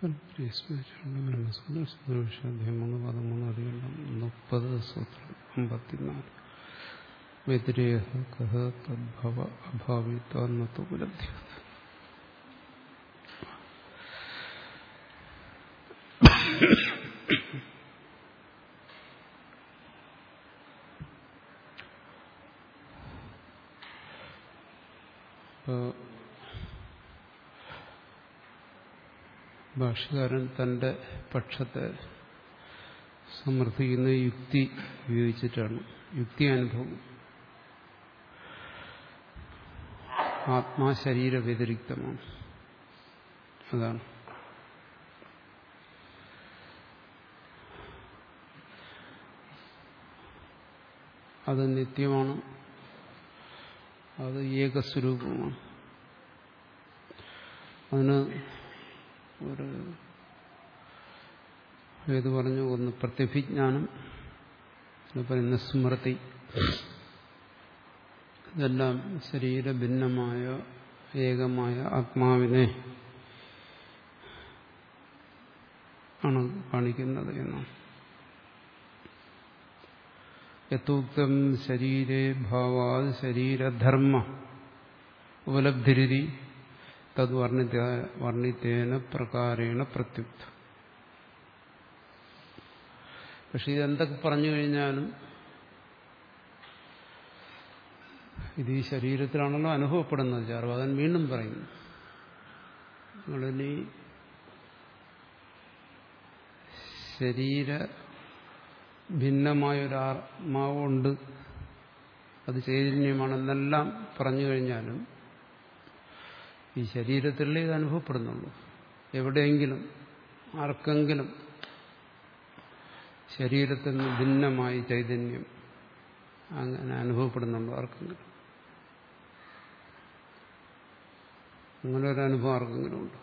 ബ്രഹ്മസൂത്രം മൂന്ന് പതിമൂന്ന് അധികം മുപ്പത് സൂത്രം അമ്പത്തിനാല് വ്യതിരേഹ കഹ തദ്ഭവ അഭാവിത്വന്നത്വ ഉപലബ്ധി ഭാഷകാരൻ തന്റെ പക്ഷത്തെ സമർത്ഥിക്കുന്ന യുക്തി ഉപയോഗിച്ചിട്ടാണ് യുക്തി അനുഭവം ആത്മാ ശരീര വ്യതിരിക്തമാണ് അതാണ് അത് നിത്യമാണ് അത് ഏകസ്വരൂപമാണ് അതിന് ഒരു ഏത് പറഞ്ഞു ഒന്ന് പ്രത്യഭിജ്ഞാനം പറയുന്ന സ്മൃതി ഇതെല്ലാം ശരീര ഭിന്നമായ ഏകമായ ആത്മാവിനെ ആണ് കാണിക്കുന്നത് എന്നാണ് യഥോക്തം ശരീരേ ഭാവാത് ശരീരധർമ്മ ഉപലബ്ധിരി തത് വർണ്ണിത വർണ്ണിത്തേന പ്രകാരേണ പ്രത്യുക്ത പക്ഷെ ഇതെന്തൊക്കെ പറഞ്ഞു കഴിഞ്ഞാലും ഇത് ഈ ശരീരത്തിലാണല്ലോ അനുഭവപ്പെടുന്നത് ചാർവാകൻ വീണ്ടും പറയുന്നു നിങ്ങളിനി ശരീര ഭിന്നമായ ഒരു ആത്മാവുണ്ട് അത് ചൈതന്യമാണെന്നെല്ലാം പറഞ്ഞു കഴിഞ്ഞാലും ഈ ശരീരത്തിലേ ഇത് അനുഭവപ്പെടുന്നുള്ളൂ എവിടെയെങ്കിലും ആർക്കെങ്കിലും ശരീരത്തിൽ നിന്ന് ഭിന്നമായി ചൈതന്യം അങ്ങനെ അനുഭവപ്പെടുന്നുണ്ടോ ആർക്കെങ്കിലും അങ്ങനെ ഒരു അനുഭവം ആർക്കെങ്കിലും ഉണ്ടോ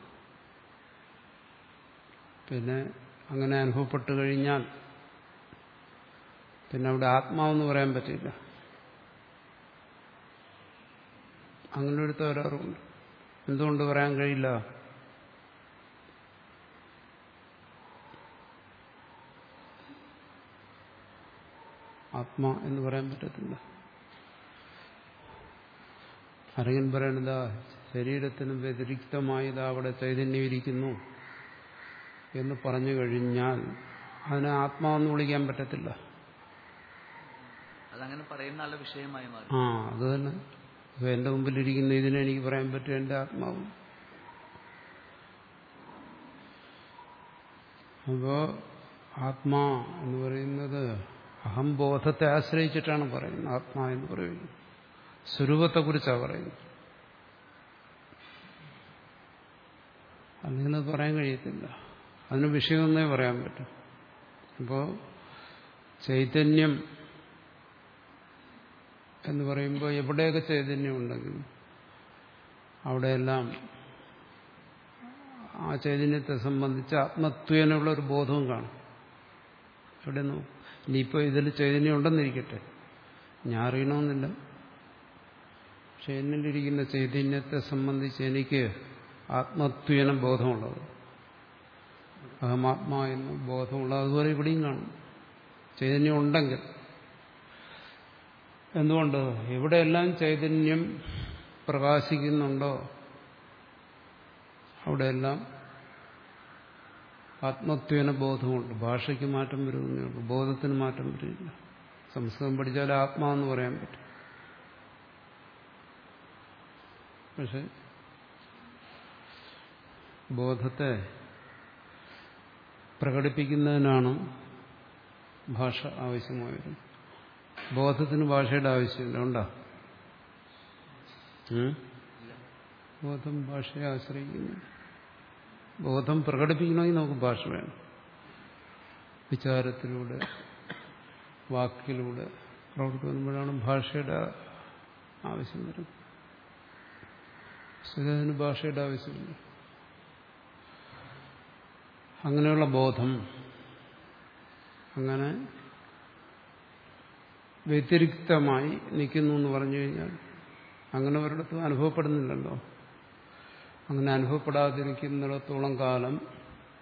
പിന്നെ അങ്ങനെ അനുഭവപ്പെട്ടു കഴിഞ്ഞാൽ പിന്നെ അവിടെ ആത്മാവെന്ന് പറയാൻ പറ്റില്ല അങ്ങനെ ഒരു തകരാറുണ്ട് എന്തുകൊണ്ട് പറയാൻ കഴിയില്ല ആത്മാ എന്ന് പറയാൻ പറ്റത്തില്ല ആരെങ്കിലും പറയണതാ ശരീരത്തിനും വ്യതിരിക്തമായത് അവിടെ ചൈതന്യം ഇരിക്കുന്നു എന്ന് പറഞ്ഞു കഴിഞ്ഞാൽ അതിനെ ആത്മാവെന്ന് വിളിക്കാൻ പറ്റത്തില്ല അതങ്ങനെ പറയുന്ന ആളുടെ വിഷയമായി മാറി ആ അത് തന്നെ ഇപ്പൊ എന്റെ മുമ്പിലിരിക്കുന്ന ഇതിനെ എനിക്ക് പറയാൻ പറ്റും എന്റെ ആത്മാവ് അപ്പോ ആത്മാ എന്ന് പറയുന്നത് അഹംബോധത്തെ ആശ്രയിച്ചിട്ടാണ് പറയുന്നത് ആത്മാ എന്ന് പറയുന്നത് സ്വരൂപത്തെക്കുറിച്ചാണ് പറയുന്നത് അല്ലെങ്കിൽ അത് പറയാൻ കഴിയത്തില്ല അതിന് വിഷയമൊന്നേ പറയാൻ പറ്റും അപ്പോൾ ചൈതന്യം എന്ന് പറയുമ്പോൾ എവിടെയൊക്കെ ചൈതന്യം ഉണ്ടെങ്കിലും അവിടെയെല്ലാം ആ ചൈതന്യത്തെ സംബന്ധിച്ച് ആത്മത്വേനുള്ള ഒരു ബോധവും കാണും എവിടെ നോ ഇനിയിപ്പോൾ ഇതിൽ ചൈതന്യം ഉണ്ടെന്നിരിക്കട്ടെ ഞാൻ അറിയണമെന്നില്ല പക്ഷെ എന്നിലിരിക്കുന്ന ചൈതന്യത്തെ സംബന്ധിച്ച് എനിക്ക് ആത്മത്വേന ബോധമുള്ളത് അഹമാത്മാ എന്ന് ബോധമുള്ളത് അതുപോലെ ഇവിടെയും കാണും ചൈതന്യം ഉണ്ടെങ്കിൽ എന്തുകൊണ്ട് എവിടെയെല്ലാം ചൈതന്യം പ്രകാശിക്കുന്നുണ്ടോ അവിടെയെല്ലാം ആത്മത്വേന ബോധമുണ്ട് ഭാഷയ്ക്ക് മാറ്റം വരുന്നേ ഉള്ളൂ ബോധത്തിന് മാറ്റം വരില്ല സംസ്കൃതം പഠിച്ചാൽ ആത്മാവെന്ന് പറയാൻ പറ്റും പക്ഷെ ബോധത്തെ പ്രകടിപ്പിക്കുന്നതിനാണ് ഭാഷ ആവശ്യമായി വരുന്നത് ബോധത്തിന് ഭാഷയുടെ ആവശ്യമില്ല ഉണ്ടോ ബോധം ഭാഷയെ ആശ്രയിക്കുന്നു ബോധം പ്രകടിപ്പിക്കണമെങ്കിൽ നമുക്ക് ഭാഷ വേണം വിചാരത്തിലൂടെ വാക്കിലൂടെ പ്രവർത്തിക്കുമ്പോഴാണ് ഭാഷയുടെ ആവശ്യം വരുന്നത് അതിന് ഭാഷയുടെ ആവശ്യമില്ല അങ്ങനെയുള്ള ബോധം അങ്ങനെ വ്യതിരിക്തമായി നിൽക്കുന്നു എന്ന് പറഞ്ഞു കഴിഞ്ഞാൽ അങ്ങനെ ഒരിടത്തും അനുഭവപ്പെടുന്നില്ലല്ലോ അങ്ങനെ അനുഭവപ്പെടാതിരിക്കുന്നിടത്തോളം കാലം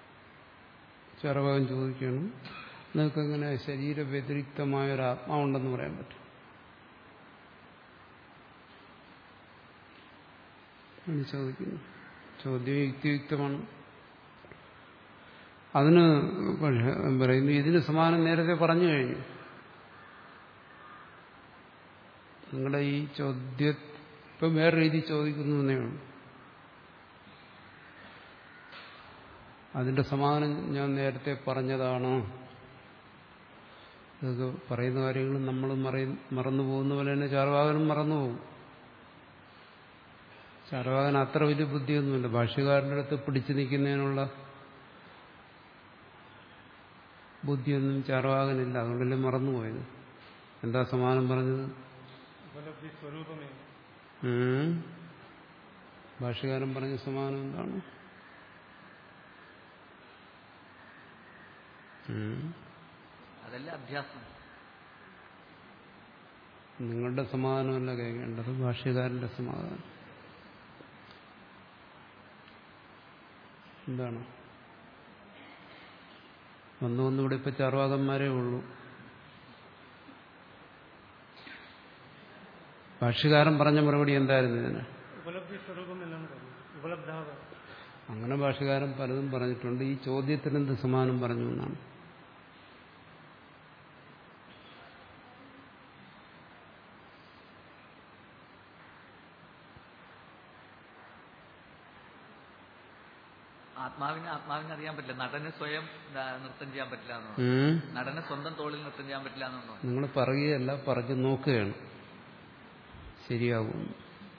ചാർവാകൻ ചോദിക്കണം നിങ്ങൾക്ക് എങ്ങനെ ശരീര വ്യതിരിക്തമായ ഒരു ആത്മാവുണ്ടെന്ന് പറയാൻ പറ്റും എന്ന് ചോദിക്കുന്നു ചോദ്യം യുക്തിയുക്തമാണ് അതിന് പക്ഷേ പറയുന്നു ഇതിന് സമാനം നേരത്തെ പറഞ്ഞു കഴിഞ്ഞു നിങ്ങളുടെ ഈ ചോദ്യ ഇപ്പം വേറെ രീതി ചോദിക്കുന്നു എന്നേ ഉള്ളൂ അതിന്റെ സമാധാനം ഞാൻ നേരത്തെ പറഞ്ഞതാണ് ഇതൊക്കെ പറയുന്ന കാര്യങ്ങൾ നമ്മൾ മറന്നു പോകുന്ന പോലെ തന്നെ ചാർവാകനും മറന്നുപോകും ചാർവാകൻ അത്ര വലിയ ബുദ്ധിയൊന്നുമില്ല ഭാഷ്യകാരൻ്റെ അടുത്ത് പിടിച്ചു നിൽക്കുന്നതിനുള്ള ബുദ്ധിയൊന്നും ചാർവാകനില്ല അതുകൊണ്ടല്ലേ മറന്നുപോയത് എന്താ സമാനം പറഞ്ഞത് ഉപലബ്ധി സ്വരൂപമേ ഉം. ഭാഷ്യകാരൻ പറഞ്ഞ സമാനം എന്താണ് ഉം. അതല്ല അഭ്യാസം നിങ്ങളുടെ സമാധാനമല്ല കേൾക്കേണ്ടത് ഭാഷ്യകാരന്റെ സമാധാനം എന്താണ് വന്നു വന്ന് ഇവിടെ ഇപ്പൊ ചാർവാകന്മാരേ ഉള്ളൂ ഭാഷ്യകാരൻ പറഞ്ഞ മറുപടി എന്തായിരുന്നു ഇതിന് ഉപലബ്ധി സ്വരൂപം എന്നാണ് പറയുന്നത് ഉപലബ്ധാവ അങ്ങനെ ഭാഷകാരൻ പലതും പറഞ്ഞിട്ടുണ്ട് ഈ ചോദ്യത്തിന് എന്ത് സമാനം പറഞ്ഞു എന്നാണ് ആത്മാവിന് ആത്മാവിനെ അറിയാൻ പറ്റില്ല നടന് സ്വയം ദാ നൃത്തം ചെയ്യാൻ പറ്റില്ല എന്ന് പറഞ്ഞു. ഉം. നടന് സ്വന്തം തോളിൽ നൃത്തം ചെയ്യാൻ പറ്റില്ല എന്ന് പറഞ്ഞു നിങ്ങൾ പറയുകയല്ല പറഞ്ഞു നോക്കുകയാണ് ശരിയാകും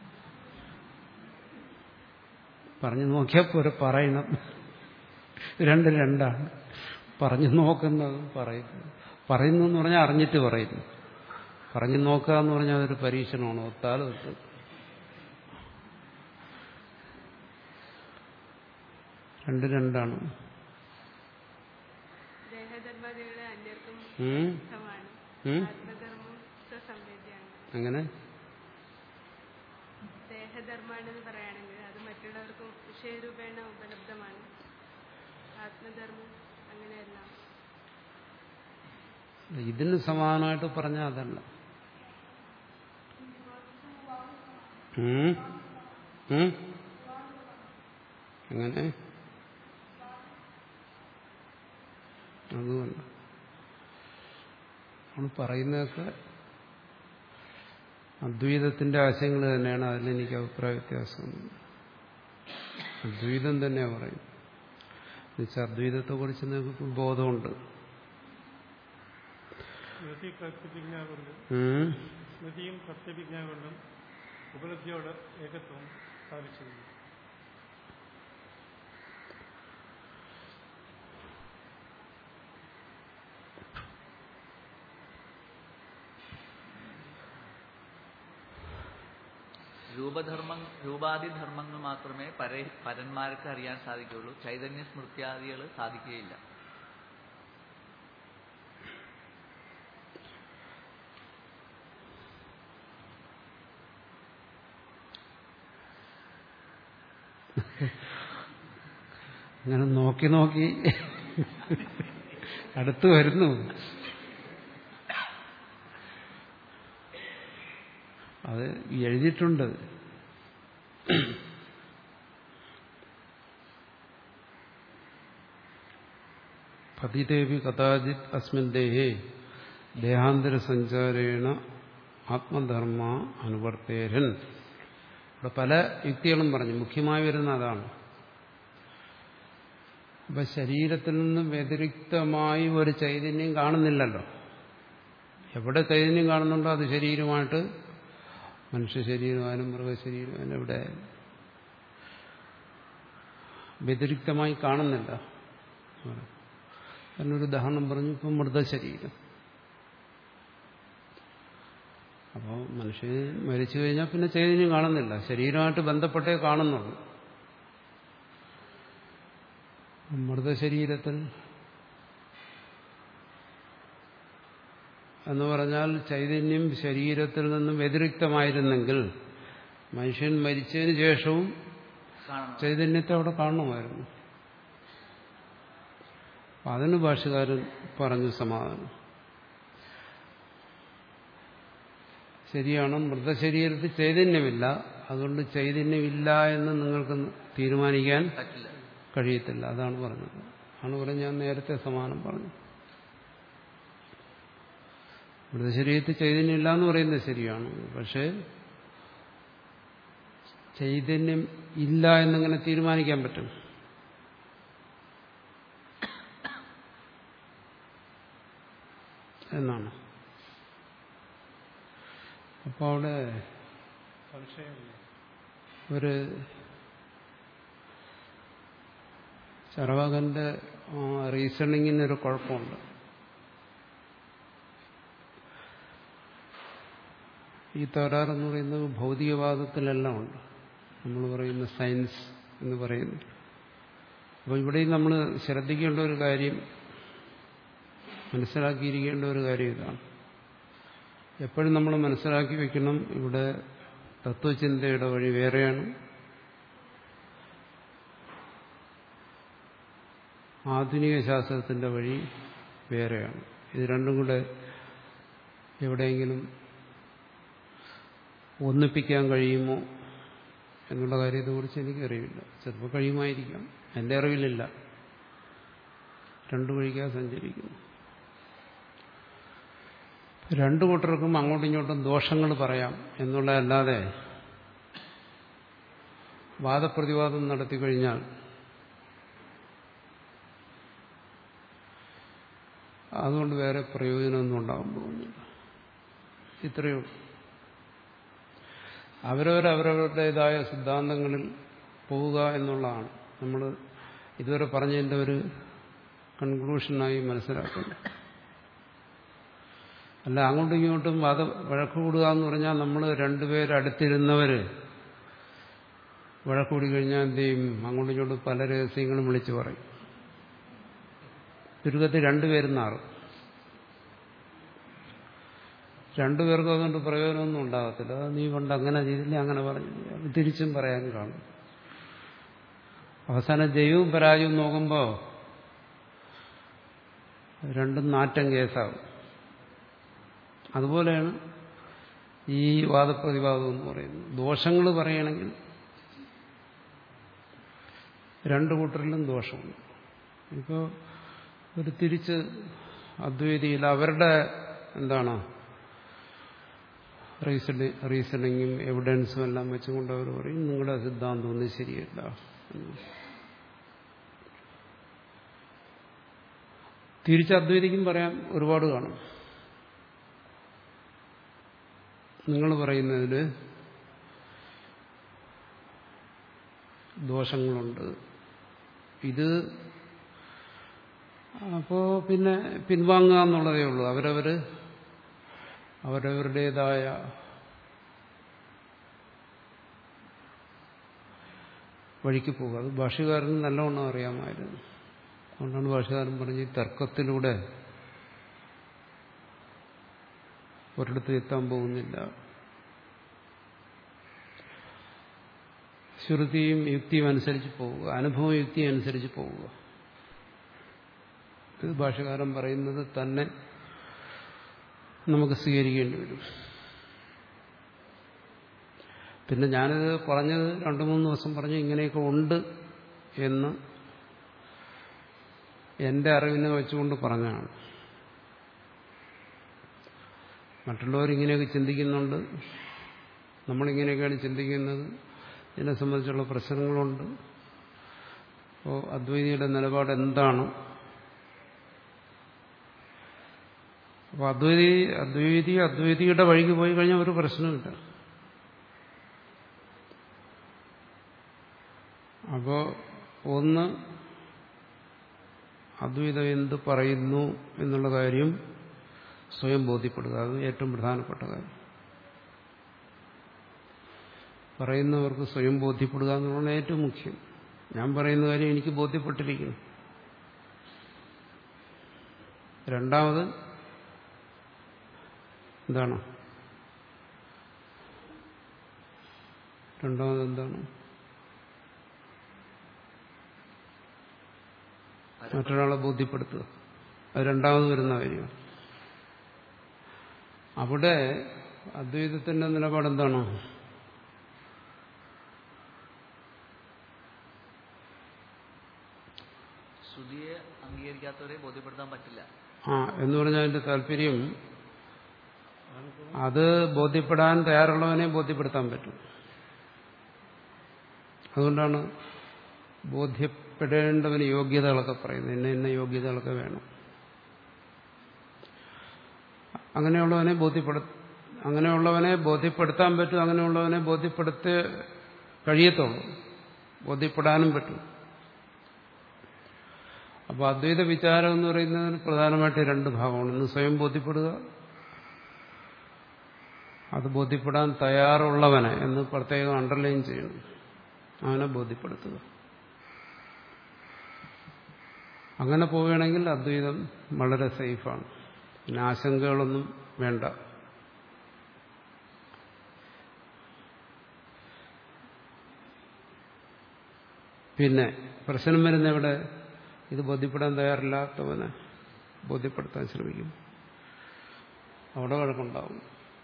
പറഞ്ഞു നോക്കിയാൽ പോരെ പറയണം രണ്ട് രണ്ടാണ് പറഞ്ഞു നോക്കുന്നതും പറയുന്നു പറയുന്നു എന്ന് പറഞ്ഞാൽ അറിഞ്ഞിട്ട് പറയുന്നു പറഞ്ഞു നോക്കുക എന്ന് പറഞ്ഞാൽ അതൊരു പരീക്ഷണമാണ് ഒത്താലും ഒത്ത് രണ്ട് രണ്ടാണ് ദേഹധർമ്മാദികളെ അന്യർക്കും ഉം? സമാണ് ഉം? ആത്മധർമ്മം സ്വസംവേദ്യാണ് അങ്ങനെ ദേഹധർമ്മാണെന്ന് പറയുകയാണെങ്കിൽ അത് മറ്റുള്ളവർക്കും വിഷയരൂപേണ ഉപലബ്ധമാണ് ആത്മധർമ്മം അങ്ങനെയല്ല ഇതിന് സമാനമായിട്ട് പറഞ്ഞാൽ അതല്ല ഉം? ഉം? അങ്ങനെ അതുമല്ല നമ്മൾ പറയുന്നതൊക്കെ അദ്വൈതത്തിന്റെ ആശയങ്ങൾ തന്നെയാണ് അതിലെനിക്ക് അഭിപ്രായ വ്യത്യാസമൊന്നും അദ്വൈതം തന്നെയാണ് പറയുന്നത് എന്നുവെച്ചാൽ അദ്വൈതത്തെക്കുറിച്ച് നിങ്ങൾക്ക് ബോധമുണ്ട് സ്മൃതി പ്രത്യഭിജ്ഞ കൊണ്ട് ഉം? സ്മൃതിയും പ്രത്യഭിജ്ഞ കൊണ്ടും ഉപലബ്ധിയോട് ഏകത്വം സ്ഥാപിച്ചിരുന്നു രൂപധർമ്മം രൂപാദിധർമ്മങ്ങൾ മാത്രമേ പര പരന്മാർക്ക് അറിയാൻ സാധിക്കുകയുള്ളൂ ചൈതന്യ സ്മൃത്യാദികൾ സാധിക്കുകയില്ല അങ്ങനെ നോക്കി നോക്കി അടുത്ത് വരുന്നു അത് എഴുതിയിട്ടുണ്ട് പതിദേവി കഥാചിത് അസ്മിൻ ദേഹേ ദേഹാന്തര സഞ്ചാരേണ ആത്മധർമ്മ അനുവർത്തേരൻ ഇവിടെ പല യുക്തികളും പറഞ്ഞു മുഖ്യമായി വരുന്ന അതാണ് അപ്പൊ ശരീരത്തിൽ നിന്നും വ്യതിരിക്തമായി ഒരു ചൈതന്യം കാണുന്നില്ലല്ലോ എവിടെ ചൈതന്യം കാണുന്നുണ്ടോ അത് ശരീരമായിട്ട് മനുഷ്യ ശരീരമായാലും മൃഗശരീരമായാലും എവിടെ വ്യതിരിക്തമായി കാണുന്നില്ല എന്നൊരു ഉദാഹരണം പറഞ്ഞു ഇപ്പം മൃതശരീരം അപ്പോൾ മനുഷ്യൻ മരിച്ചു കഴിഞ്ഞാൽ പിന്നെ ചൈതന്യം കാണുന്നില്ല ശരീരമായിട്ട് ബന്ധപ്പെട്ടേ കാണുന്നുള്ളൂ മൃതശരീരത്തിൽ എന്ന് പറഞ്ഞാൽ ചൈതന്യം ശരീരത്തിൽ നിന്നും വ്യതിരിക്തമായിരുന്നെങ്കിൽ മനുഷ്യൻ മരിച്ചതിന് ശേഷവും കാണണം ചൈതന്യത്തെ അവിടെ കാണുമായിരുന്നു അപ്പം അതിന് ഭാഷകാരൻ പറഞ്ഞു സമാധാനം ശരിയാണ് മൃതശരീരത്തിൽ ചൈതന്യമില്ല അതുകൊണ്ട് ചൈതന്യമില്ല എന്ന് നിങ്ങൾക്ക് തീരുമാനിക്കാൻ പറ്റില്ല കഴിയത്തില്ല അതാണ് പറഞ്ഞത് ആണ് പറഞ്ഞ് ഞാൻ നേരത്തെ സമാനം പറഞ്ഞു മൃതശരീരത്തിൽ ചൈതന്യമില്ല എന്ന് പറയുന്നത് ശരിയാണ് പക്ഷേ ചൈതന്യം ഇല്ല എന്നിങ്ങനെ തീരുമാനിക്കാൻ പറ്റും എന്നാണ് അപ്പോൾ അവിടെ സംശയമില്ല ഒരു ചറവാകന്റെ റീസണിങ്ങിന് ഒരു കുഴപ്പമുണ്ട് ഈ തകരാറെന്ന് പറയുന്നത് ഭൗതികവാദത്തിലെല്ലാം ഉണ്ട് നമ്മൾ പറയുന്ന സയൻസ് എന്ന് പറയുന്നു അപ്പോൾ ഇവിടെയും നമ്മൾ ശ്രദ്ധിക്കേണ്ട ഒരു കാര്യം മനസ്സിലാക്കിയിരിക്കേണ്ട ഒരു കാര്യം ഇതാണ് എപ്പോഴും നമ്മൾ മനസ്സിലാക്കി വെക്കണം ഇവിടെ തത്വചിന്തയുടെ വഴി വേറെയാണ് ആധുനിക ശാസ്ത്രത്തിന്റെ വഴി വേറെയാണ് ഇത് രണ്ടും കൂടെ എവിടെയെങ്കിലും ഒന്നിപ്പിക്കാൻ കഴിയുമോ എന്നുള്ള കാര്യത്തെക്കുറിച്ച് എനിക്കറിയില്ല ചിലപ്പോൾ കഴിയുമായിരിക്കാം എൻ്റെ അറിവിലില്ല രണ്ടു വഴിക്കാ സഞ്ചരിക്കുന്നു രണ്ടു കൂട്ടർക്കും അങ്ങോട്ടും ഇങ്ങോട്ടും ദോഷങ്ങൾ പറയാം എന്നുള്ളതല്ലാതെ വാദപ്രതിവാദം നടത്തിക്കഴിഞ്ഞാൽ അതുകൊണ്ട് വേറെ പ്രയോജനമൊന്നും ഉണ്ടാകാൻ പോകുന്നില്ല ഇത്രയേ ഉള്ളൂ അവരവരവരവരുടേതായ സിദ്ധാന്തങ്ങളിൽ പോവുക എന്നുള്ളതാണ് നമ്മൾ ഇതുവരെ പറഞ്ഞതിൻ്റെ ഒരു കൺക്ലൂഷനായി മനസ്സിലാക്കുന്നത് അല്ല അങ്ങോട്ടും ഇങ്ങോട്ടും വാദ വഴക്ക് കൂടുക എന്ന് പറഞ്ഞാൽ നമ്മൾ രണ്ടുപേരടുത്തിരുന്നവർ വഴക്ക് കൂടി കഴിഞ്ഞാൽ എന്ത് ചെയ്യും അങ്ങോട്ടും ഇങ്ങോട്ടും പല രഹസ്യങ്ങളും വിളിച്ചു പറയും ചുരുക്കത്തിൽ രണ്ടുപേരും നാറും രണ്ടുപേർക്കും അതുകൊണ്ട് പ്രയോജനമൊന്നും ഉണ്ടാകത്തില്ല അത് നീ കൊണ്ട് അങ്ങനെ ചെയ്തില്ല അങ്ങനെ പറഞ്ഞില്ല അത് തിരിച്ചും പറയാൻ കാണും അവസാനം ജയവും പരാജയവും നോക്കുമ്പോൾ രണ്ടും നാറ്റം കേസാവും അതുപോലെയാണ് ഈ വാദപ്രതിവാദം എന്ന് പറയുന്നത് ദോഷങ്ങൾ പറയുകയാണെങ്കിൽ രണ്ടു കൂട്ടരിലും ദോഷമുണ്ട് ഇപ്പോൾ ഒരു തിരിച്ച് അദ്വൈതിയിൽ അവരുടെ എന്താണ് റീസണി റീസണിങ്ങും എവിഡൻസും എല്ലാം വെച്ചുകൊണ്ട് അവർ പറയും നിങ്ങളുടെ സിദ്ധാന്തം ഒന്നും ശരിയല്ല എന്ന്. തിരിച്ച് അദ്വൈതിക്കും പറയാൻ ഒരുപാട് കാണും നിങ്ങൾ പറയുന്നതിൽ ദോഷങ്ങളുണ്ട് ഇത് അപ്പോൾ പിന്നെ പിൻവാങ്ങുക എന്നുള്ളതേ ഉള്ളൂ അവരവർ അവരവരുടേതായ വഴിക്ക് പോകുക അത് ഭാഷകാരന് നല്ലവണ്ണം അറിയാമായിരുന്നു അതുകൊണ്ടാണ് ഭാഷകാരൻ പറഞ്ഞ് ഈ തർക്കത്തിലൂടെ ഒരിടത്ത് എത്താൻ പോകുന്നില്ല ശ്രുതിയും യുക്തിയും അനുസരിച്ച് പോവുക അനുഭവ യുക്തി അനുസരിച്ച് പോവുക ഇത് ഭാഷകാരൻ പറയുന്നത് തന്നെ നമുക്ക് സ്വീകരിക്കേണ്ടി വരും പിന്നെ ഞാനിത് പറഞ്ഞത് രണ്ടു മൂന്ന് ദിവസം പറഞ്ഞു ഇങ്ങനെയൊക്കെ ഉണ്ട് എന്ന് എന്റെ അറിവിനെ വെച്ചുകൊണ്ട് പറഞ്ഞാണ് മറ്റുള്ളവർ ഇങ്ങനെയൊക്കെ ചിന്തിക്കുന്നുണ്ട് നമ്മളിങ്ങനെയൊക്കെയാണ് ചിന്തിക്കുന്നത് ഇതിനെ സംബന്ധിച്ചുള്ള പ്രശ്നങ്ങളുണ്ട് അപ്പോൾ അദ്വൈതിയുടെ നിലപാട് എന്താണ് അപ്പോൾ അദ്വൈതി അദ്വൈതി അദ്വൈതിയുടെ വഴിക്ക് പോയി കഴിഞ്ഞാൽ ഒരു പ്രശ്നമില്ല അപ്പോൾ ഒന്ന് അദ്വൈതം എന്ത് പറയുന്നു എന്നുള്ള കാര്യം സ്വയം ബോധ്യപ്പെടുക അത് ഏറ്റവും പ്രധാനപ്പെട്ട കാര്യം പറയുന്നവർക്ക് സ്വയം ബോധ്യപ്പെടുക എന്നുള്ളതാണ് ഏറ്റവും മുഖ്യം ഞാൻ പറയുന്ന കാര്യം എനിക്ക് ബോധ്യപ്പെട്ടിരിക്കുന്നു രണ്ടാമത് എന്താണ് രണ്ടാമത് എന്താണ് മറ്റൊരാളെ ബോധ്യപ്പെടുത്തുക അത് രണ്ടാമത് വരുന്ന കാര്യമാണ് അവിടെ അദ്വൈതത്തിന്റെ നിലപാടെന്താണോ ശ്രുതിയെ അംഗീകരിക്കാത്തവരെ ബോധ്യപ്പെടുത്താൻ പറ്റില്ല ആ എന്ന് പറഞ്ഞാൽ അതിന്റെ താല്പര്യം അത് ബോധ്യപ്പെടാൻ തയ്യാറുള്ളവനെ ബോധ്യപ്പെടുത്താൻ പറ്റും അതുകൊണ്ടാണ് ബോധ്യപ്പെടേണ്ടവന് യോഗ്യതകളൊക്കെ പറയുന്നത് ഇന്ന ഇന്ന യോഗ്യതകളൊക്കെ വേണം അങ്ങനെയുള്ളവനെ ബോധ്യപ്പെടു അങ്ങനെയുള്ളവനെ ബോധ്യപ്പെടുത്താൻ പറ്റും അങ്ങനെയുള്ളവനെ ബോധ്യപ്പെടുത്തേ കഴിയത്തുള്ളൂ ബോധ്യപ്പെടാനും പറ്റും അപ്പോൾ അദ്വൈത വിചാരം എന്ന് പറയുന്നതിന് പ്രധാനമായിട്ട് രണ്ട് ഭാഗമാണ് ഒന്ന് സ്വയം ബോധ്യപ്പെടുക അത് ബോധ്യപ്പെടാൻ തയ്യാറുള്ളവനെ എന്ന് പ്രത്യേകം അണ്ടർലൈൻ ചെയ്യണം അവനെ ബോധ്യപ്പെടുത്തുക അങ്ങനെ പോവുകയാണെങ്കിൽ അദ്വൈതം വളരെ സേഫാണ് പിന്നെ ആശങ്കകളൊന്നും വേണ്ട പിന്നെ പ്രശ്നം വരുന്ന ഇവിടെ ഇത് ബോധ്യപ്പെടാൻ തയ്യാറില്ലാത്തവനെ ബോധ്യപ്പെടുത്താൻ ശ്രമിക്കും അവിടെ വഴക്കുണ്ടാവും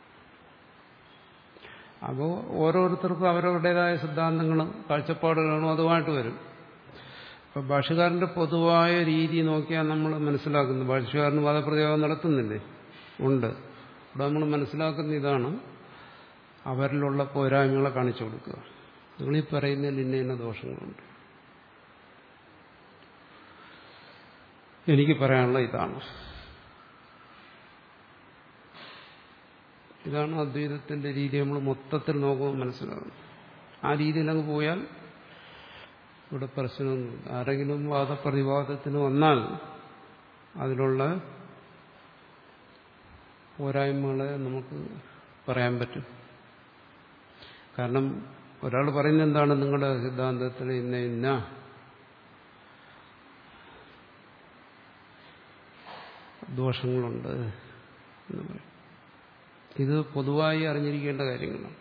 അപ്പോൾ ഓരോരുത്തർക്കും അവരവരുടേതായ സിദ്ധാന്തങ്ങളും കാഴ്ചപ്പാടുകളും അതുമായിട്ട് വരും അപ്പോൾ ഭാഷകാരന്റെ പൊതുവായ രീതി നോക്കിയാൽ നമ്മൾ മനസ്സിലാക്കുന്നു ഭാഷകാരന് വാദപ്രതിയോഗം നടത്തുന്നില്ലേ ഉണ്ട് ഇവിടെ നമ്മൾ മനസ്സിലാക്കുന്ന ഇതാണ് അവരിലുള്ള പോരായ്മകളെ കാണിച്ചു കൊടുക്കുക നിങ്ങളീ പറയുന്നതിൽ ഇന്ന ഇന്ന ദോഷങ്ങളുണ്ട് എനിക്ക് പറയാനുള്ള ഇതാണ് ഇതാണ് അദ്വൈതത്തിന്റെ രീതി നമ്മൾ മൊത്തത്തിൽ നോക്കുമ്പോൾ മനസ്സിലാകും ആ രീതിയിൽ അങ്ങ് പോയാൽ ഇവിടെ പ്രശ്നമൊന്നുമില്ല ആരെങ്കിലും വാദപ്രതിവാദത്തിന് വന്നാൽ അതിലുള്ള പോരായ്മകളെ നമുക്ക് പറയാൻ പറ്റും കാരണം ഒരാൾ പറയുന്നത് എന്താണ് നിങ്ങളുടെ സിദ്ധാന്തത്തിൽ ഇന്ന ഇന്ന ദോഷങ്ങളുണ്ട് എന്ന് പറയും ഇത് പൊതുവായി അറിഞ്ഞിരിക്കേണ്ട കാര്യങ്ങളാണ്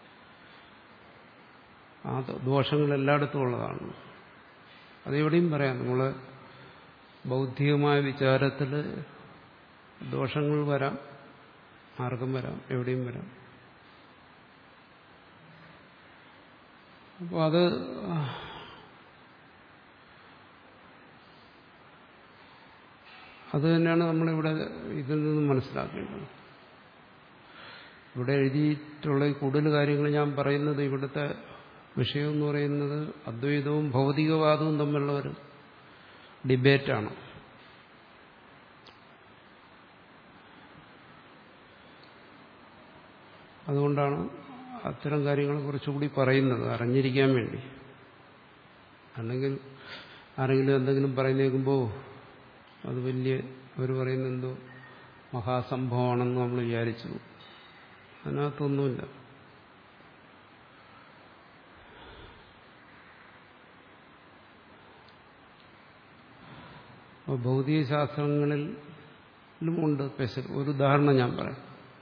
ആ ദോഷങ്ങൾ എല്ലായിടത്തും ഉള്ളതാണ് അതെവിടെയും പറയാം നമ്മൾ ബൗദ്ധികമായ വിചാരത്തിൽ ദോഷങ്ങൾ വരാം ആർക്കും വരാം എവിടെയും വരാം അപ്പോൾ അത് അത് തന്നെയാണ് നമ്മളിവിടെ ഇതിൽ നിന്ന് മനസ്സിലാക്കേണ്ടത് ഇവിടെ എഴുതിയിട്ടുള്ള ഈ കൂടുതൽ കാര്യങ്ങൾ ഞാൻ പറയുന്നത് ഇവിടുത്തെ വിഷയം എന്ന് പറയുന്നത് അദ്വൈതവും ഭൗതികവാദവും തമ്മിലുള്ള ഒരു ഡിബേറ്റാണ് അതുകൊണ്ടാണ് അത്തരം കാര്യങ്ങളെ കുറിച്ചുകൂടി പറയുന്നത് അറിഞ്ഞിരിക്കാൻ വേണ്ടി അല്ലെങ്കിൽ ആരെങ്കിലും എന്തെങ്കിലും പറയുന്നേക്കുമ്പോൾ അത് വലിയ അവർ പറയുന്ന എന്തോ മഹാസംഭവമാണെന്ന് നമ്മൾ വിചാരിച്ചു അതിനകത്തൊന്നുമില്ല ഭൗതിക ശാസ്ത്രങ്ങളിലും ഉണ്ട് സ്പെഷ്യൽ ഒരു ഉദാഹരണം ഞാൻ പറയാം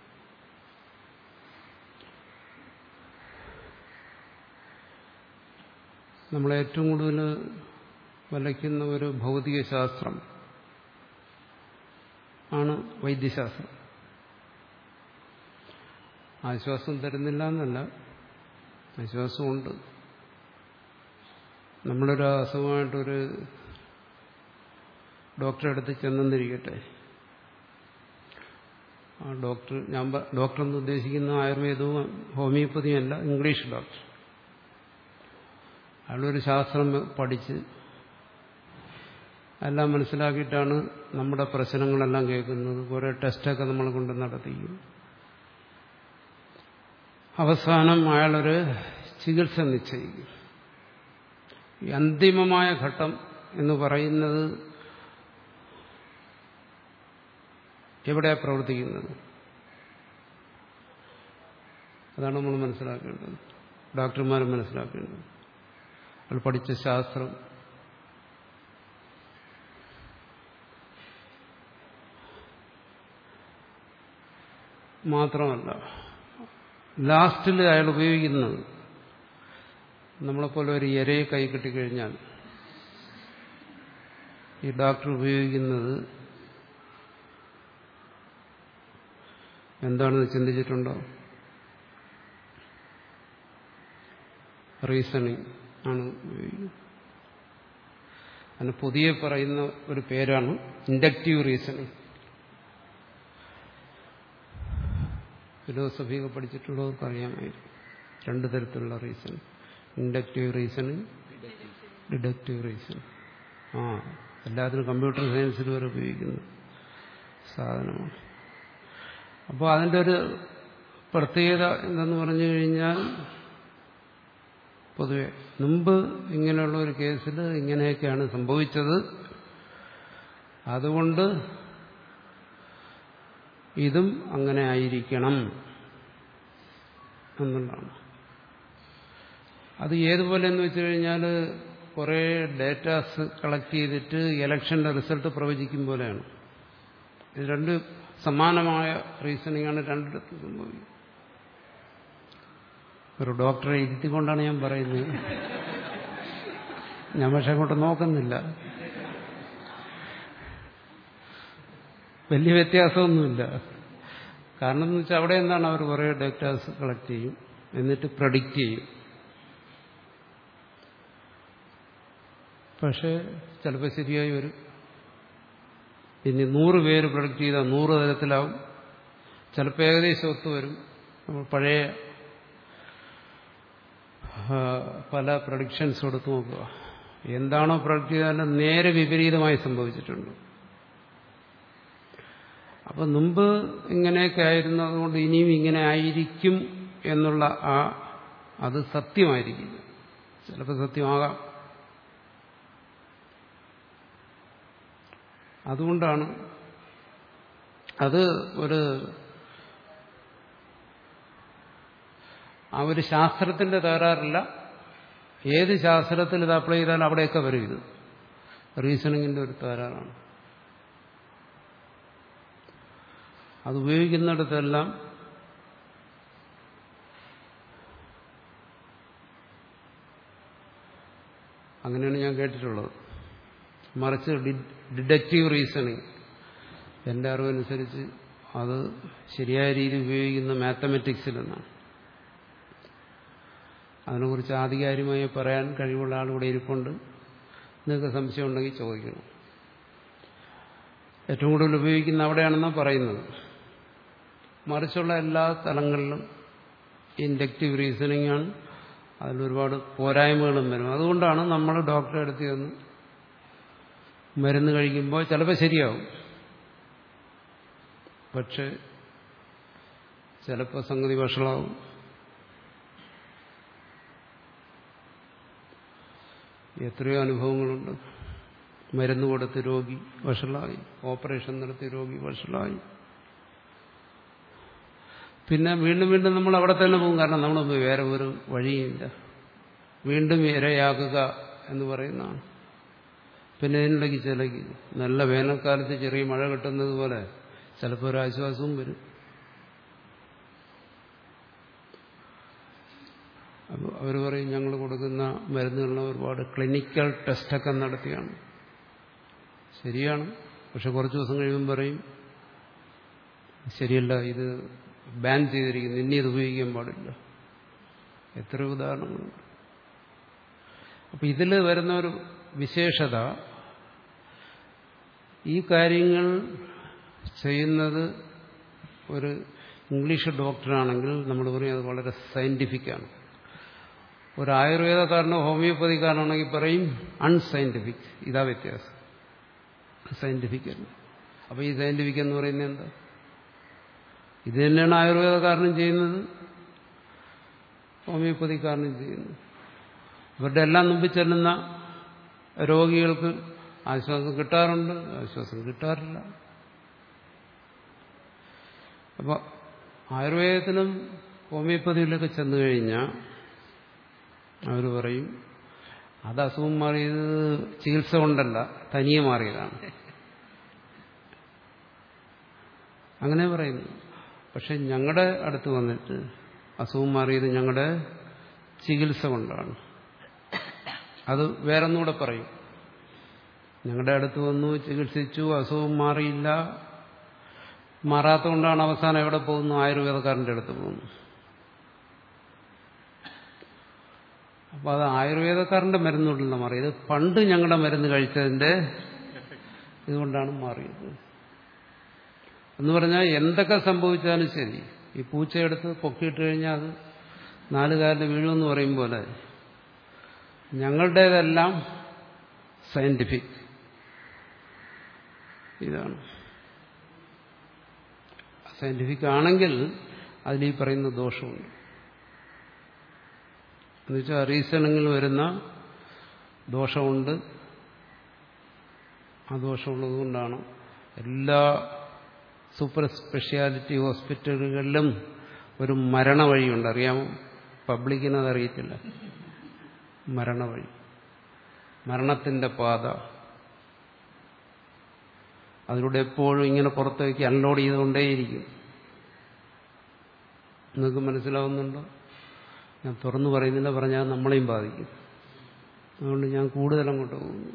നമ്മളെ ഏറ്റവും കൂടുതൽ വലയ്ക്കുന്ന ഒരു ഭൗതിക ശാസ്ത്രം ആണ് വൈദ്യശാസ്ത്രം ആശ്വാസം തരുന്നില്ല എന്നല്ല ആശ്വാസമുണ്ട് നമ്മളൊരു അസുഖമായിട്ടൊരു ഡോക്ടറെ അടുത്ത് ചെന്നെന്നിരിക്കട്ടെ ആ ഡോക്ടർ ഞാൻ ഡോക്ടർ എന്ന് ഉദ്ദേശിക്കുന്ന ആയുർവേദവും ഹോമിയോപ്പതിയും അല്ല ഇംഗ്ലീഷ് ഡോക്ടർ അയാളൊരു ശാസ്ത്രം പഠിച്ച് എല്ലാം മനസ്സിലാക്കിയിട്ടാണ് നമ്മുടെ പ്രശ്നങ്ങളെല്ലാം കേൾക്കുന്നത് കുറേ ടെസ്റ്റൊക്കെ നമ്മൾ കൊണ്ട് നടത്തിക്കും അവസാനം അയാളൊരു ചികിത്സ നിശ്ചയിക്കും ഈ അന്തിമമായ ഘട്ടം എന്ന് പറയുന്നത് എവിടെയാണ് പ്രവർത്തിക്കുന്നത് അതാണ് നമ്മൾ മനസ്സിലാക്കേണ്ടത് ഡോക്ടർമാർ മനസ്സിലാക്കേണ്ടത് അയാൾ പഠിച്ച ശാസ്ത്രം മാത്രമല്ല ലാസ്റ്റിൽ അയാൾ ഉപയോഗിക്കുന്നത് നമ്മളെപ്പോലെ ഒരു ഇരയെ കൈ കിട്ടിക്കഴിഞ്ഞാൽ ഈ ഡോക്ടർ ഉപയോഗിക്കുന്നത് എന്താണെന്ന് ചിന്തിച്ചിട്ടുണ്ടോ റീസണിങ് ആണ് ഉപയോഗിക്കുന്നത് അതിന് പുതിയ പറയുന്ന ഒരു പേരാണ് ഇൻഡക്റ്റീവ് റീസണിങ് ഫിലോസഫിയൊക്കെ പഠിച്ചിട്ടുള്ളവർക്ക് അറിയാമായിരിക്കും രണ്ട് തരത്തിലുള്ള reason inductive reasoning deductive reason ആ എല്ലാത്തിനും കമ്പ്യൂട്ടർ സയൻസിൽ വരെ ഉപയോഗിക്കുന്ന സാധനമാണ് അപ്പോൾ അതിൻ്റെ ഒരു പ്രത്യേകത എന്തെന്ന് പറഞ്ഞു കഴിഞ്ഞാൽ പൊതുവെ മുമ്പ് ഇങ്ങനെയുള്ള ഒരു കേസിൽ ഇങ്ങനെയൊക്കെയാണ് സംഭവിച്ചത് അതുകൊണ്ട് ഇതും അങ്ങനെ ആയിരിക്കണം എന്നുള്ളതാണ് അത് ഏതുപോലെ എന്ന് വെച്ച് കഴിഞ്ഞാൽ കുറേ ഡേറ്റാസ് കളക്ട് ചെയ്തിട്ട് ഇലക്ഷന്റെ റിസൾട്ട് പ്രവചിക്കും പോലെയാണ് ഇത് രണ്ട് സമാനമായ റീസണിംഗ് ആണ് രണ്ടിടത്തും സംഭവിക്കുന്നത് ഒരു ഡോക്ടറെ ഇരുത്തിക്കൊണ്ടാണ് ഞാൻ പറയുന്നത് ഞാൻ പക്ഷെ അങ്ങോട്ട് നോക്കുന്നില്ല വലിയ വ്യത്യാസമൊന്നുമില്ല കാരണം എന്ന് വെച്ചാൽ അവിടെ എന്താണ് അവർ കുറേ ഡേറ്റാസ് കളക്ട് ചെയ്യും എന്നിട്ട് പ്രഡിക്റ്റ് ചെയ്യും പക്ഷേ ചിലപ്പോൾ ശരിയായി വരും ഇനി നൂറ് പേര് പ്രൊഡക്റ്റ് ചെയ്താൽ നൂറ് തരത്തിലാവും ചിലപ്പോൾ ഏകദേശം ഒത്തു വരും നമ്മൾ പഴയ പല പ്രൊഡിക്ഷൻസ് കൊടുത്തു നോക്കുക എന്താണോ പ്രൊഡക്റ്റ് ചെയ്താലും നേരെ വിപരീതമായി സംഭവിച്ചിട്ടുണ്ട് അപ്പൊ മുമ്പ് ഇങ്ങനെയൊക്കെ ആയിരുന്നു അതുകൊണ്ട് ഇനിയും ഇങ്ങനെ ആയിരിക്കും എന്നുള്ള ആ അത് സത്യമായിരിക്കില്ല ചിലപ്പോൾ സത്യമാകാം അതുകൊണ്ടാണ് അത് ഒരു ആ ഒരു ശാസ്ത്രത്തിന്റെ തകരാറില്ല ഏത് ശാസ്ത്രത്തിൽ ഇത് അപ്ലൈ ചെയ്താലും അവിടെയൊക്കെ വരും ഇത് റീസണിങ്ങിന്റെ ഒരു തകരാറാണ് അത് ഉപയോഗിക്കുന്നിടത്തെല്ലാം അങ്ങനെയാണ് ഞാൻ കേട്ടിട്ടുള്ളത് മറിച്ച് ഡിഡക്റ്റീവ് റീസണിങ് എൻ്റെ അറിവനുസരിച്ച് അത് ശരിയായ രീതി ഉപയോഗിക്കുന്ന മാത്തമെറ്റിക്സിലെന്നാണ് അതിനെക്കുറിച്ച് ആധികാരികമായി പറയാൻ കഴിവുള്ള ആളിവിടെ ഇരിപ്പുണ്ട് നിങ്ങൾക്ക് സംശയം ഉണ്ടെങ്കിൽ ചോദിക്കണം ഏറ്റവും കൂടുതൽ ഉപയോഗിക്കുന്ന അവിടെയാണെന്നാണ് പറയുന്നത് മറിച്ചുള്ള എല്ലാ തലങ്ങളിലും ഇൻഡക്റ്റീവ് റീസണിംഗ് ആണ് അതിലൊരുപാട് പോരായ്മകളും വരും അതുകൊണ്ടാണ് നമ്മൾ ഡോക്ടറെ അടുത്ത് ചെന്ന് മരുന്ന് കഴിക്കുമ്പോൾ ചിലപ്പോൾ ശരിയാവും പക്ഷെ ചിലപ്പോൾ സംഗതി വഷളാവും എത്രയോ അനുഭവങ്ങളുണ്ട് മരുന്ന് കൊടുത്ത് രോഗി വഷളായി ഓപ്പറേഷൻ നടത്തി രോഗി വഷളായി പിന്നെ വീണ്ടും വീണ്ടും നമ്മൾ അവിടെ തന്നെ പോകും കാരണം നമ്മൾ വേറെ ഒരു വഴിയില്ല വീണ്ടും ഇരയാകുക എന്ന് പറയുന്നതാണ് പിന്നെ ഇതിനിടയ്ക്ക് ചിലക്ക് നല്ല വേനൽക്കാലത്ത് ചെറിയ മഴ കിട്ടുന്നത് പോലെ ചിലപ്പോൾ ഒരു ആശ്വാസവും വരും അപ്പോൾ അവർ പറയും ഞങ്ങൾ കൊടുക്കുന്ന മരുന്നുകളിൽ ഒരുപാട് ക്ലിനിക്കൽ ടെസ്റ്റൊക്കെ നടത്തിയാണ് ശരിയാണ് പക്ഷെ കുറച്ച് ദിവസം കഴിയുമ്പോൾ പറയും ശരിയല്ല ഇത് ബാൻ ചെയ്തിരിക്കുന്നു ഇനി ഇത് ഉപയോഗിക്കാൻ പാടില്ല എത്ര ഉദാഹരണങ്ങളുണ്ട് അപ്പൊ ഇതിൽ വരുന്ന ഒരു വിശേഷത ഈ കാര്യങ്ങൾ ചെയ്യുന്നത് ഒരു ഇംഗ്ലീഷ് ഡോക്ടറാണെങ്കിൽ നമ്മൾ പറയും അത് വളരെ സയന്റിഫിക്കാണ് ഒരു ആയുർവേദക്കാരനോ ഹോമിയോപ്പതിക്കാരനാണെങ്കിൽ പറയും അൺസയന്റിഫിക് ഇതാ വ്യത്യാസം സയന്റിഫിക് അല്ല അപ്പൊ ഈ സയന്റിഫിക് എന്ന് പറയുന്നത് എന്താ ഇത് തന്നെയാണ് ആയുർവേദക്കാരനും ചെയ്യുന്നത് ഹോമിയോപ്പതിക്കാരനും ചെയ്യുന്നത് ഇവരുടെ എല്ലാം മുമ്പിൽ ചെല്ലുന്ന രോഗികൾക്ക് ആശ്വാസം കിട്ടാറുണ്ട് ആശ്വാസം കിട്ടാറില്ല അപ്പോൾ ആയുർവേദത്തിലും ഹോമിയോപ്പതിയിലൊക്കെ ചെന്നു കഴിഞ്ഞാൽ അവർ പറയും അത് അസുഖം മാറിയത് ചികിത്സ കൊണ്ടല്ല തനിയെ മാറിയതാണ് അങ്ങനെ പറയുന്നു പക്ഷെ ഞങ്ങളുടെ അടുത്ത് വന്നിട്ട് അസുഖം മാറിയത് ഞങ്ങളുടെ ചികിത്സ കൊണ്ടാണ് അത് വേറൊന്നുകൂടെ പറയും ഞങ്ങളുടെ അടുത്ത് വന്നു ചികിത്സിച്ചു അസുഖം മാറിയില്ല മാറാത്തതുകൊണ്ടാണ് അവസാനം എവിടെ പോകുന്നു ആയുർവേദക്കാരൻ്റെ അടുത്ത് പോകുന്നു അപ്പോൾ അത് ആയുർവേദക്കാരൻ്റെ മരുന്നുകൊണ്ടല്ല മാറിയത് ഇത് പണ്ട് ഞങ്ങളുടെ മരുന്ന് കഴിച്ചതിൻ്റെ ഇതുകൊണ്ടാണ് മാറിയത് എന്ന് പറഞ്ഞാൽ എന്തൊക്കെ സംഭവിച്ചാലും ശരി ഈ പൂച്ചയെടുത്ത് പൊക്കിയിട്ട് കഴിഞ്ഞാൽ അത് നാല് കാലിൽ വീഴുമെന്ന് പറയും പോലെ ഞങ്ങളുടേതെല്ലാം സയന്റിഫിക് ഇതാണ് സയന്റിഫിക് ആണെങ്കിൽ അതിൽ ഈ പറയുന്ന ദോഷമുണ്ട് എന്നുവെച്ചാൽ റീസണിങ്ങിൽ വരുന്ന ദോഷമുണ്ട് ആ ദോഷമുള്ളത് കൊണ്ടാണ് എല്ലാ സൂപ്പർ സ്പെഷ്യാലിറ്റി ഹോസ്പിറ്റലുകളിലും ഒരു മരണവഴിയുണ്ട് അറിയാമോ പബ്ലിക്കിന് അതറിയത്തില്ല മരണവഴി മരണത്തിന്റെ പാത അതിലൂടെ എപ്പോഴും ഇങ്ങനെ പുറത്തേക്ക് അൺലോഡ് ചെയ്തുകൊണ്ടേയിരിക്കും നിങ്ങൾക്ക് മനസ്സിലാവുന്നുണ്ടോ ഞാൻ തുറന്നു പറയുന്നില്ല പറഞ്ഞാൽ നമ്മളെയും ബാധിക്കും അതുകൊണ്ട് ഞാൻ കൂടുതൽ അങ്ങോട്ട് പോകുന്നു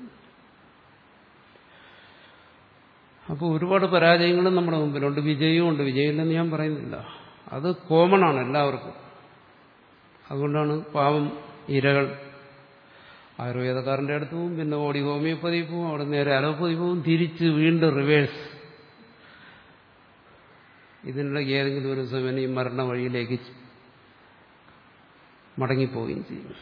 അപ്പോൾ ഒരുപാട് പരാജയങ്ങളും നമ്മുടെ മുമ്പിലുണ്ട് വിജയവും ഉണ്ട് വിജയമില്ലെന്ന് ഞാൻ പറയുന്നില്ല അത് കോമൺ ആണ് എല്ലാവർക്കും അതുകൊണ്ടാണ് പാവം ഇരകൾ ആയുർവേദക്കാരൻ്റെ അടുത്ത് പോവും പിന്നെ ഓടി ഹോമിയോപ്പതി പോവും അവിടെ നേരെ അലോപ്പതി പോവും തിരിച്ച് വീണ്ടും റിവേഴ്സ് ഇതിനിടയ്ക്ക് ഏതെങ്കിലും ഒരു സമയം ഈ മരണ വഴിയിലേക്ക് മടങ്ങിപ്പോവുകയും ചെയ്യും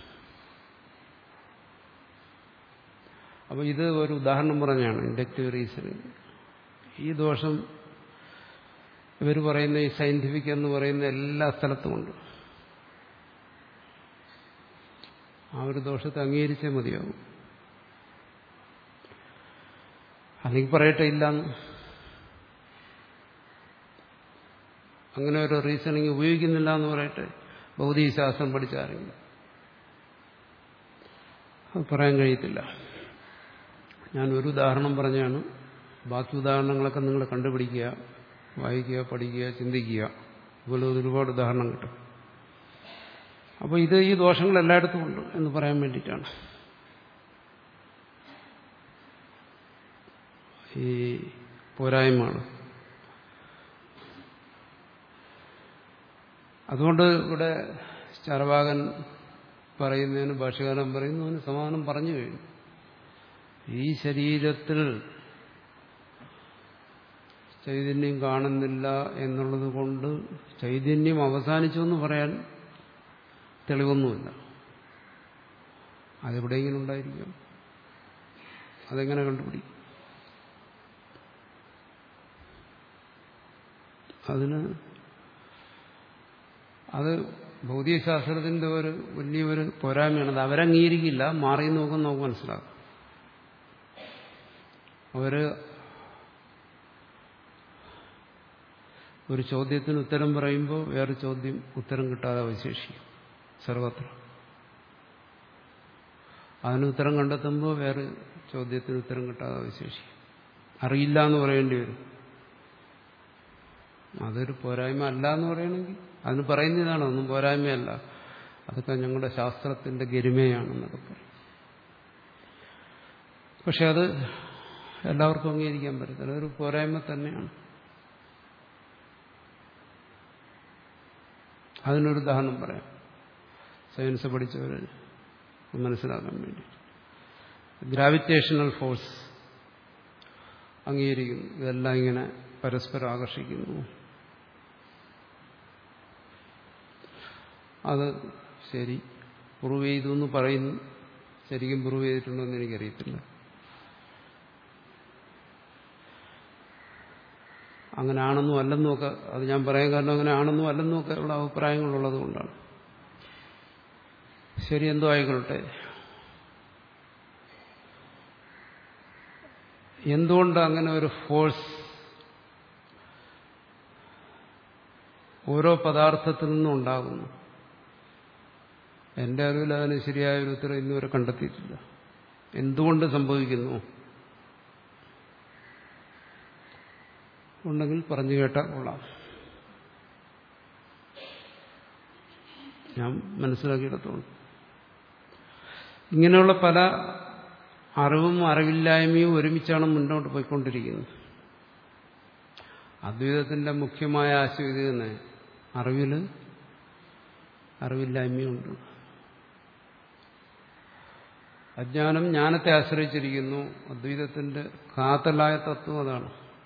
അപ്പോൾ ഇത് ഒരു ഉദാഹരണം പറഞ്ഞാണ് ഇൻഡക്റ്റീവ് റീസണിങ് ഈ ദോഷം ഇവർ പറയുന്ന ഈ സയന്റിഫിക് എന്ന് പറയുന്ന എല്ലാ സ്ഥലത്തുമുണ്ട് ആ ഒരു ദോഷത്തെ അംഗീകരിച്ചേ മതിയാവും അല്ലെങ്കിൽ പറയട്ടെ ഇല്ലാന്ന് അങ്ങനെ ഒരു റീസണിങ് ഉപയോഗിക്കുന്നില്ല എന്ന് പറയട്ടെ ഭൗതികശാസ്ത്രം പഠിച്ച ആരെങ്കിലും അത് പറയാൻ കഴിയത്തില്ല ഞാൻ ഒരു ഉദാഹരണം പറഞ്ഞാണ് ബാക്കി ഉദാഹരണങ്ങളൊക്കെ നിങ്ങൾ കണ്ടുപിടിക്കുക വായിക്കുക പഠിക്കുക ചിന്തിക്കുക അതുപോലെ ഒരുപാട് ഉദാഹരണം കിട്ടും അപ്പോൾ ഇത് ഈ ദോഷങ്ങൾ എല്ലായിടത്തും ഉണ്ട് എന്ന് പറയാൻ വേണ്ടിയിട്ടാണ് ഈ പോരായ്മകൾ അതുകൊണ്ട് ഇവിടെ ചാർവാകൻ പറയുന്നതിന് ഭാഷകാലം പറയുന്നതിന് സമാധാനം പറഞ്ഞു കഴിഞ്ഞു ഈ ശരീരത്തിൽ ചൈതന്യം കാണുന്നില്ല എന്നുള്ളത് കൊണ്ട് ചൈതന്യം അവസാനിച്ചു എന്ന് പറയാൻ തെളിവൊന്നുമില്ല അതെവിടെയെങ്കിലും ഉണ്ടായിരിക്കും അതെങ്ങനെ കണ്ടുപിടിക്കും അതിന് അത് ഭൗതികശാസ്ത്രത്തിന്റെ ഒരു വലിയൊരു പോരായ്മയാണ് അത് അവരംഗീകരിക്കില്ല മാറി നോക്കും നമുക്ക് മനസ്സിലാകും അവര് ഒരു ചോദ്യത്തിന് ഉത്തരം പറയുമ്പോൾ വേറെ ചോദ്യം ഉത്തരം കിട്ടാതെ അവശേഷിക്കും സർവത്ര അതിന് ഉത്തരം കണ്ടെത്തുമ്പോൾ വേറെ ചോദ്യത്തിന് ഉത്തരം കിട്ടാതെ അവശേഷിക്കും അറിയില്ല എന്ന് പറയേണ്ടി വരും അതൊരു പോരായ്മ അല്ല എന്ന് പറയണമെങ്കിൽ അതിന് പറയുന്നതാണ് ഒന്നും പോരായ്മയല്ല അതൊക്കെ ഞങ്ങളുടെ ശാസ്ത്രത്തിന്റെ ഗരിമയാണെന്നൊക്കെ പറയും പക്ഷെ അത് എല്ലാവർക്കും അംഗീകരിക്കാൻ പറ്റത്തില്ല അതൊരു പോരായ്മ തന്നെയാണ് അതിനൊരു ഉദാഹരണം പറയാം സയൻസ് പഠിച്ചവർ മനസ്സിലാക്കാൻ വേണ്ടി ഗ്രാവിറ്റേഷണൽ ഫോഴ്സ് അംഗീകരിക്കുന്നു ഇതെല്ലാം ഇങ്ങനെ പരസ്പരം ആകർഷിക്കുന്നു അത് ശരി പ്രൂവ് ചെയ്തു എന്ന് പറയുന്നു ശരിക്കും പ്രൂവ് ചെയ്തിട്ടുണ്ടോ എന്ന് എനിക്കറിയത്തില്ല അങ്ങനെ ആണെന്നും അല്ലെന്നും ഒക്കെ അത് ഞാൻ പറയാൻ കാരണം അങ്ങനെ ആണെന്നും അല്ലെന്നും ഒക്കെ ഉള്ള അഭിപ്രായങ്ങളുള്ളത് കൊണ്ടാണ് ശരി എന്തോ ആയിക്കൊള്ളട്ടെ എന്തുകൊണ്ട് അങ്ങനെ ഒരു ഫോഴ്സ് ഓരോ പദാർത്ഥത്തിൽ നിന്നും ഉണ്ടാകുന്നു എന്റെ അറിവിൽ അതിന് ശരിയായ ഒരു ഉത്തരം ഇന്നുവരെ കണ്ടെത്തിയിട്ടില്ല എന്തുകൊണ്ട് സംഭവിക്കുന്നു ഉണ്ടെങ്കിൽ പറഞ്ഞു കേട്ടാൽ കൊള്ളാം ഞാൻ മനസ്സിലാക്കിയിടത്തോളം ഇങ്ങനെയുള്ള പല അറിവും അറിവില്ലായ്മയും ഒരുമിച്ചാണ് മുന്നോട്ട് പോയിക്കൊണ്ടിരിക്കുന്നത് അദ്വൈതത്തിന്റെ മുഖ്യമായ ആശയം ഇത് തന്നെ അറിവിൽ അറിവില്ലായ്മയുണ്ട് അജ്ഞാനം ജ്ഞാനത്തെ ആശ്രയിച്ചിരിക്കുന്നു അദ്വൈതത്തിന്റെ കാതലായ തത്വം അതാണ്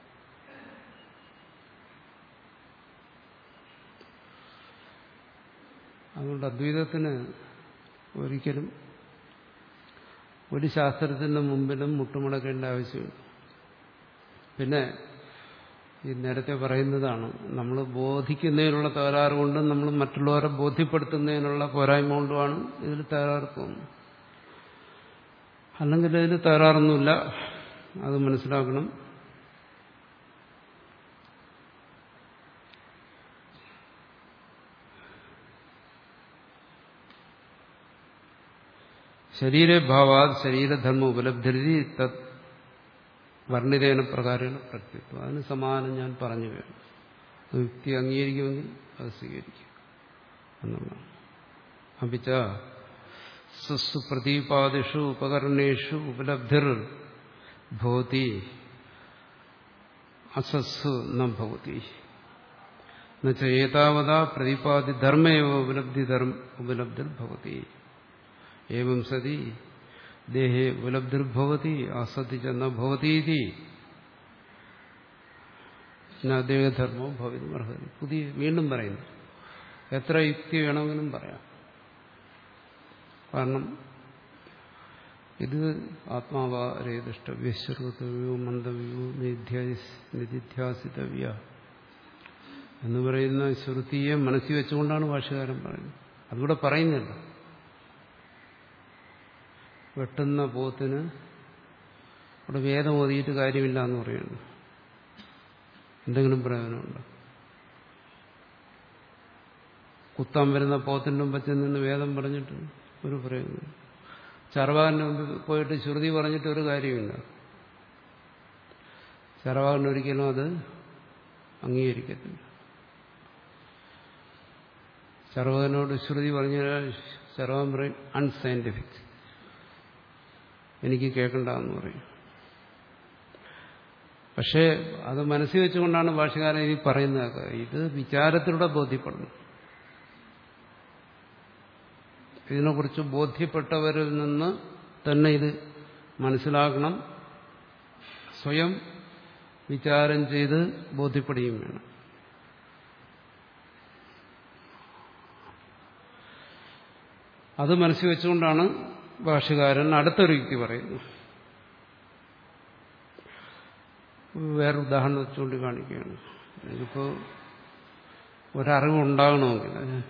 അതുകൊണ്ട് അദ്വൈതത്തിന് ഒരിക്കലും ഒരു ശാസ്ത്രത്തിന്റെ മുമ്പിലും മുട്ടുമുടക്കേണ്ട ആവശ്യമില്ല പിന്നെ ഈ നേരത്തെ പറയുന്നതാണ് നമ്മൾ ബോധിക്കുന്നതിനുള്ള തകരാറ് കൊണ്ടും നമ്മൾ മറ്റുള്ളവരെ ബോധ്യപ്പെടുത്തുന്നതിനുള്ള പോരായ്മ കൊണ്ടുമാണ് ഇതിൽ തകരാറ് തോന്നുന്നത് അല്ലെങ്കിൽ ഇതിൽ തകരാറൊന്നുമില്ല അത് മനസ്സിലാക്കണം ശരീരഭാവാത് ശരീരധർമ്മ ഉപലബ്ധി തത് വർണ്ണിതേന പ്രകാരമാണ് പ്രത്യത്വം അതിന് സമാനം ഞാൻ പറഞ്ഞു വേണം യുക്തി അംഗീകരിക്കുമെങ്കിൽ അത് സ്വീകരിക്കും എന്നുള്ളതാണ് അപ്പിച്ച സ്വസ്സു പ്രതീപാദിഷു ഉപകരണേഷു ഉപലബ്ധിർ ഭവതി അസസ്സു ന ഭവതി ഏതാവതാ പ്രതിപാദി ധർമ്മേവ ഉപലബ്ധി ഉപലബ്ധിർ ഭവതി ഏവം സതി ദേഹേ ഉപലബ്ധിർഭവതി അസതി ചെന്ന ഭവതീതി ദേഹധർമ്മവും ഭവിതും അർഹതി പുതിയ വീണ്ടും പറയുന്നു എത്ര യുക്തി വേണമെങ്കിലും പറയാം കാരണം ഇത് ആത്മാവാരേതിഷ്ടവ്യ ശ്രുതവ്യോ മന്ദവ്യോ നിധ്യാസിതവ്യ എന്ന് പറയുന്ന ശ്രുതിയെ മനസ്സിൽ വെച്ചുകൊണ്ടാണ് ഭാഷകാരൻ പറയുന്നത് അതുകൂടെ പറയുന്നില്ല വെട്ടുന്ന പോത്തിന് അവിടെ വേദം ഓതിയിട്ട് കാര്യമില്ല എന്ന് പറയുന്നു എന്തെങ്കിലും പ്രയോജനമുണ്ടോ കുത്താൻ വരുന്ന പോത്തിൻ്റെ മുമ്പത്തിൽ നിന്ന് വേദം പറഞ്ഞിട്ട് ഒരു പ്രയോജനം ചർവാവിൻ്റെ മുമ്പിൽ പോയിട്ട് ശ്രുതി പറഞ്ഞിട്ട് ഒരു കാര്യമില്ല ചർവാവിന് ഒരിക്കലും അത് അംഗീകരിക്കത്തില്ല ചർവകനോട് ശ്രുതി പറഞ്ഞാൽ ചർവാൻ പറയും അൺസയന്റിഫിക് എനിക്ക് കേൾക്കണ്ടെന്ന് പറയും പക്ഷേ അത് മനസ്സിൽ വെച്ചുകൊണ്ടാണ് ഭാഷകാരൻ ഇത് പറയുന്നത് ഇത് വിചാരത്തിലൂടെ ബോധ്യപ്പെടണം ഇതിനെക്കുറിച്ച് ബോധ്യപ്പെട്ടവരിൽ നിന്ന് തന്നെ ഇത് മനസ്സിലാക്കണം സ്വയം വിചാരം ചെയ്ത് ബോധ്യപ്പെടുകയും വേണം അത് മനസ്സിൽ വെച്ചുകൊണ്ടാണ് ഭാഷകാരൻ അടുത്തൊരു യുക്തി പറയുന്നു വേറെ ഉദാഹരണം വെച്ചുകൊണ്ട് കാണിക്കുകയാണ് ഇതിപ്പോൾ ഒരറിവുണ്ടാകണമെങ്കിൽ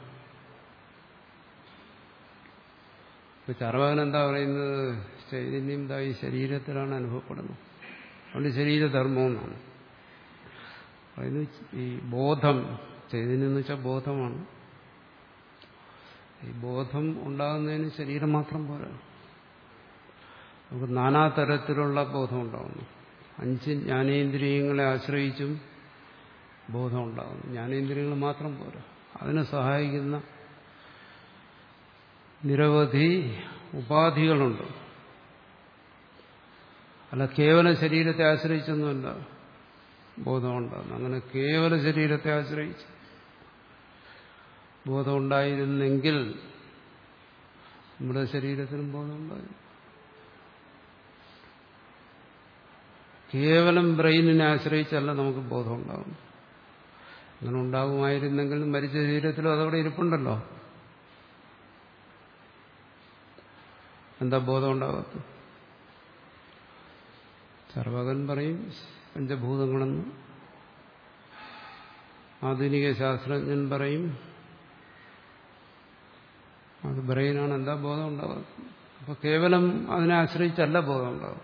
ഇപ്പൊ ചാർവാകൻ എന്താ പറയുന്നത് ചൈതന്യം ഇതാ ഈ ശരീരത്തിലാണ് അനുഭവപ്പെടുന്നത് അതുകൊണ്ട് ശരീരധർമ്മമെന്നാണ് പറയുന്നത് ഈ ബോധം ചൈതന്യം എന്ന് വെച്ചാൽ ബോധമാണ് ഈ ബോധം ഉണ്ടാകുന്നതിന് ശരീരം മാത്രം പോരാ നമുക്ക് നാനാതരത്തിലുള്ള ബോധം ഉണ്ടാകുന്നു അഞ്ച് ജ്ഞാനേന്ദ്രിയങ്ങളെ ആശ്രയിച്ചും ബോധം ഉണ്ടാകുന്നു ജ്ഞാനേന്ദ്രിയങ്ങൾ മാത്രം പോരാ അതിനെ സഹായിക്കുന്ന നിരവധി ഉപാധികളുണ്ട് അല്ല കേവല ശരീരത്തെ ആശ്രയിച്ചൊന്നുമല്ല ബോധമുണ്ടാകുന്നു അങ്ങനെ കേവല ശരീരത്തെ ആശ്രയിച്ച് ബോധമുണ്ടായിരുന്നെങ്കിൽ നമ്മുടെ ശരീരത്തിനും ബോധമുണ്ടായി കേവലം ബ്രെയിനിനെ ആശ്രയിച്ചല്ല നമുക്ക് ബോധമുണ്ടാകും അങ്ങനെ ഉണ്ടാകുമായിരുന്നെങ്കിൽ മരിച്ച ശരീരത്തിലും അതവിടെ ഇരിപ്പുണ്ടല്ലോ എന്താ ബോധം ഉണ്ടാകത്തു സർവകൻ പറയും പഞ്ചഭൂതങ്ങളെന്ന് ആധുനിക ശാസ്ത്രജ്ഞൻ പറയും അത് ബ്രെയിനാണ് എന്താ ബോധം ഉണ്ടാകുന്നത് അപ്പൊ കേവലം അതിനെ ആശ്രയിച്ചല്ല ബോധം ഉണ്ടാകും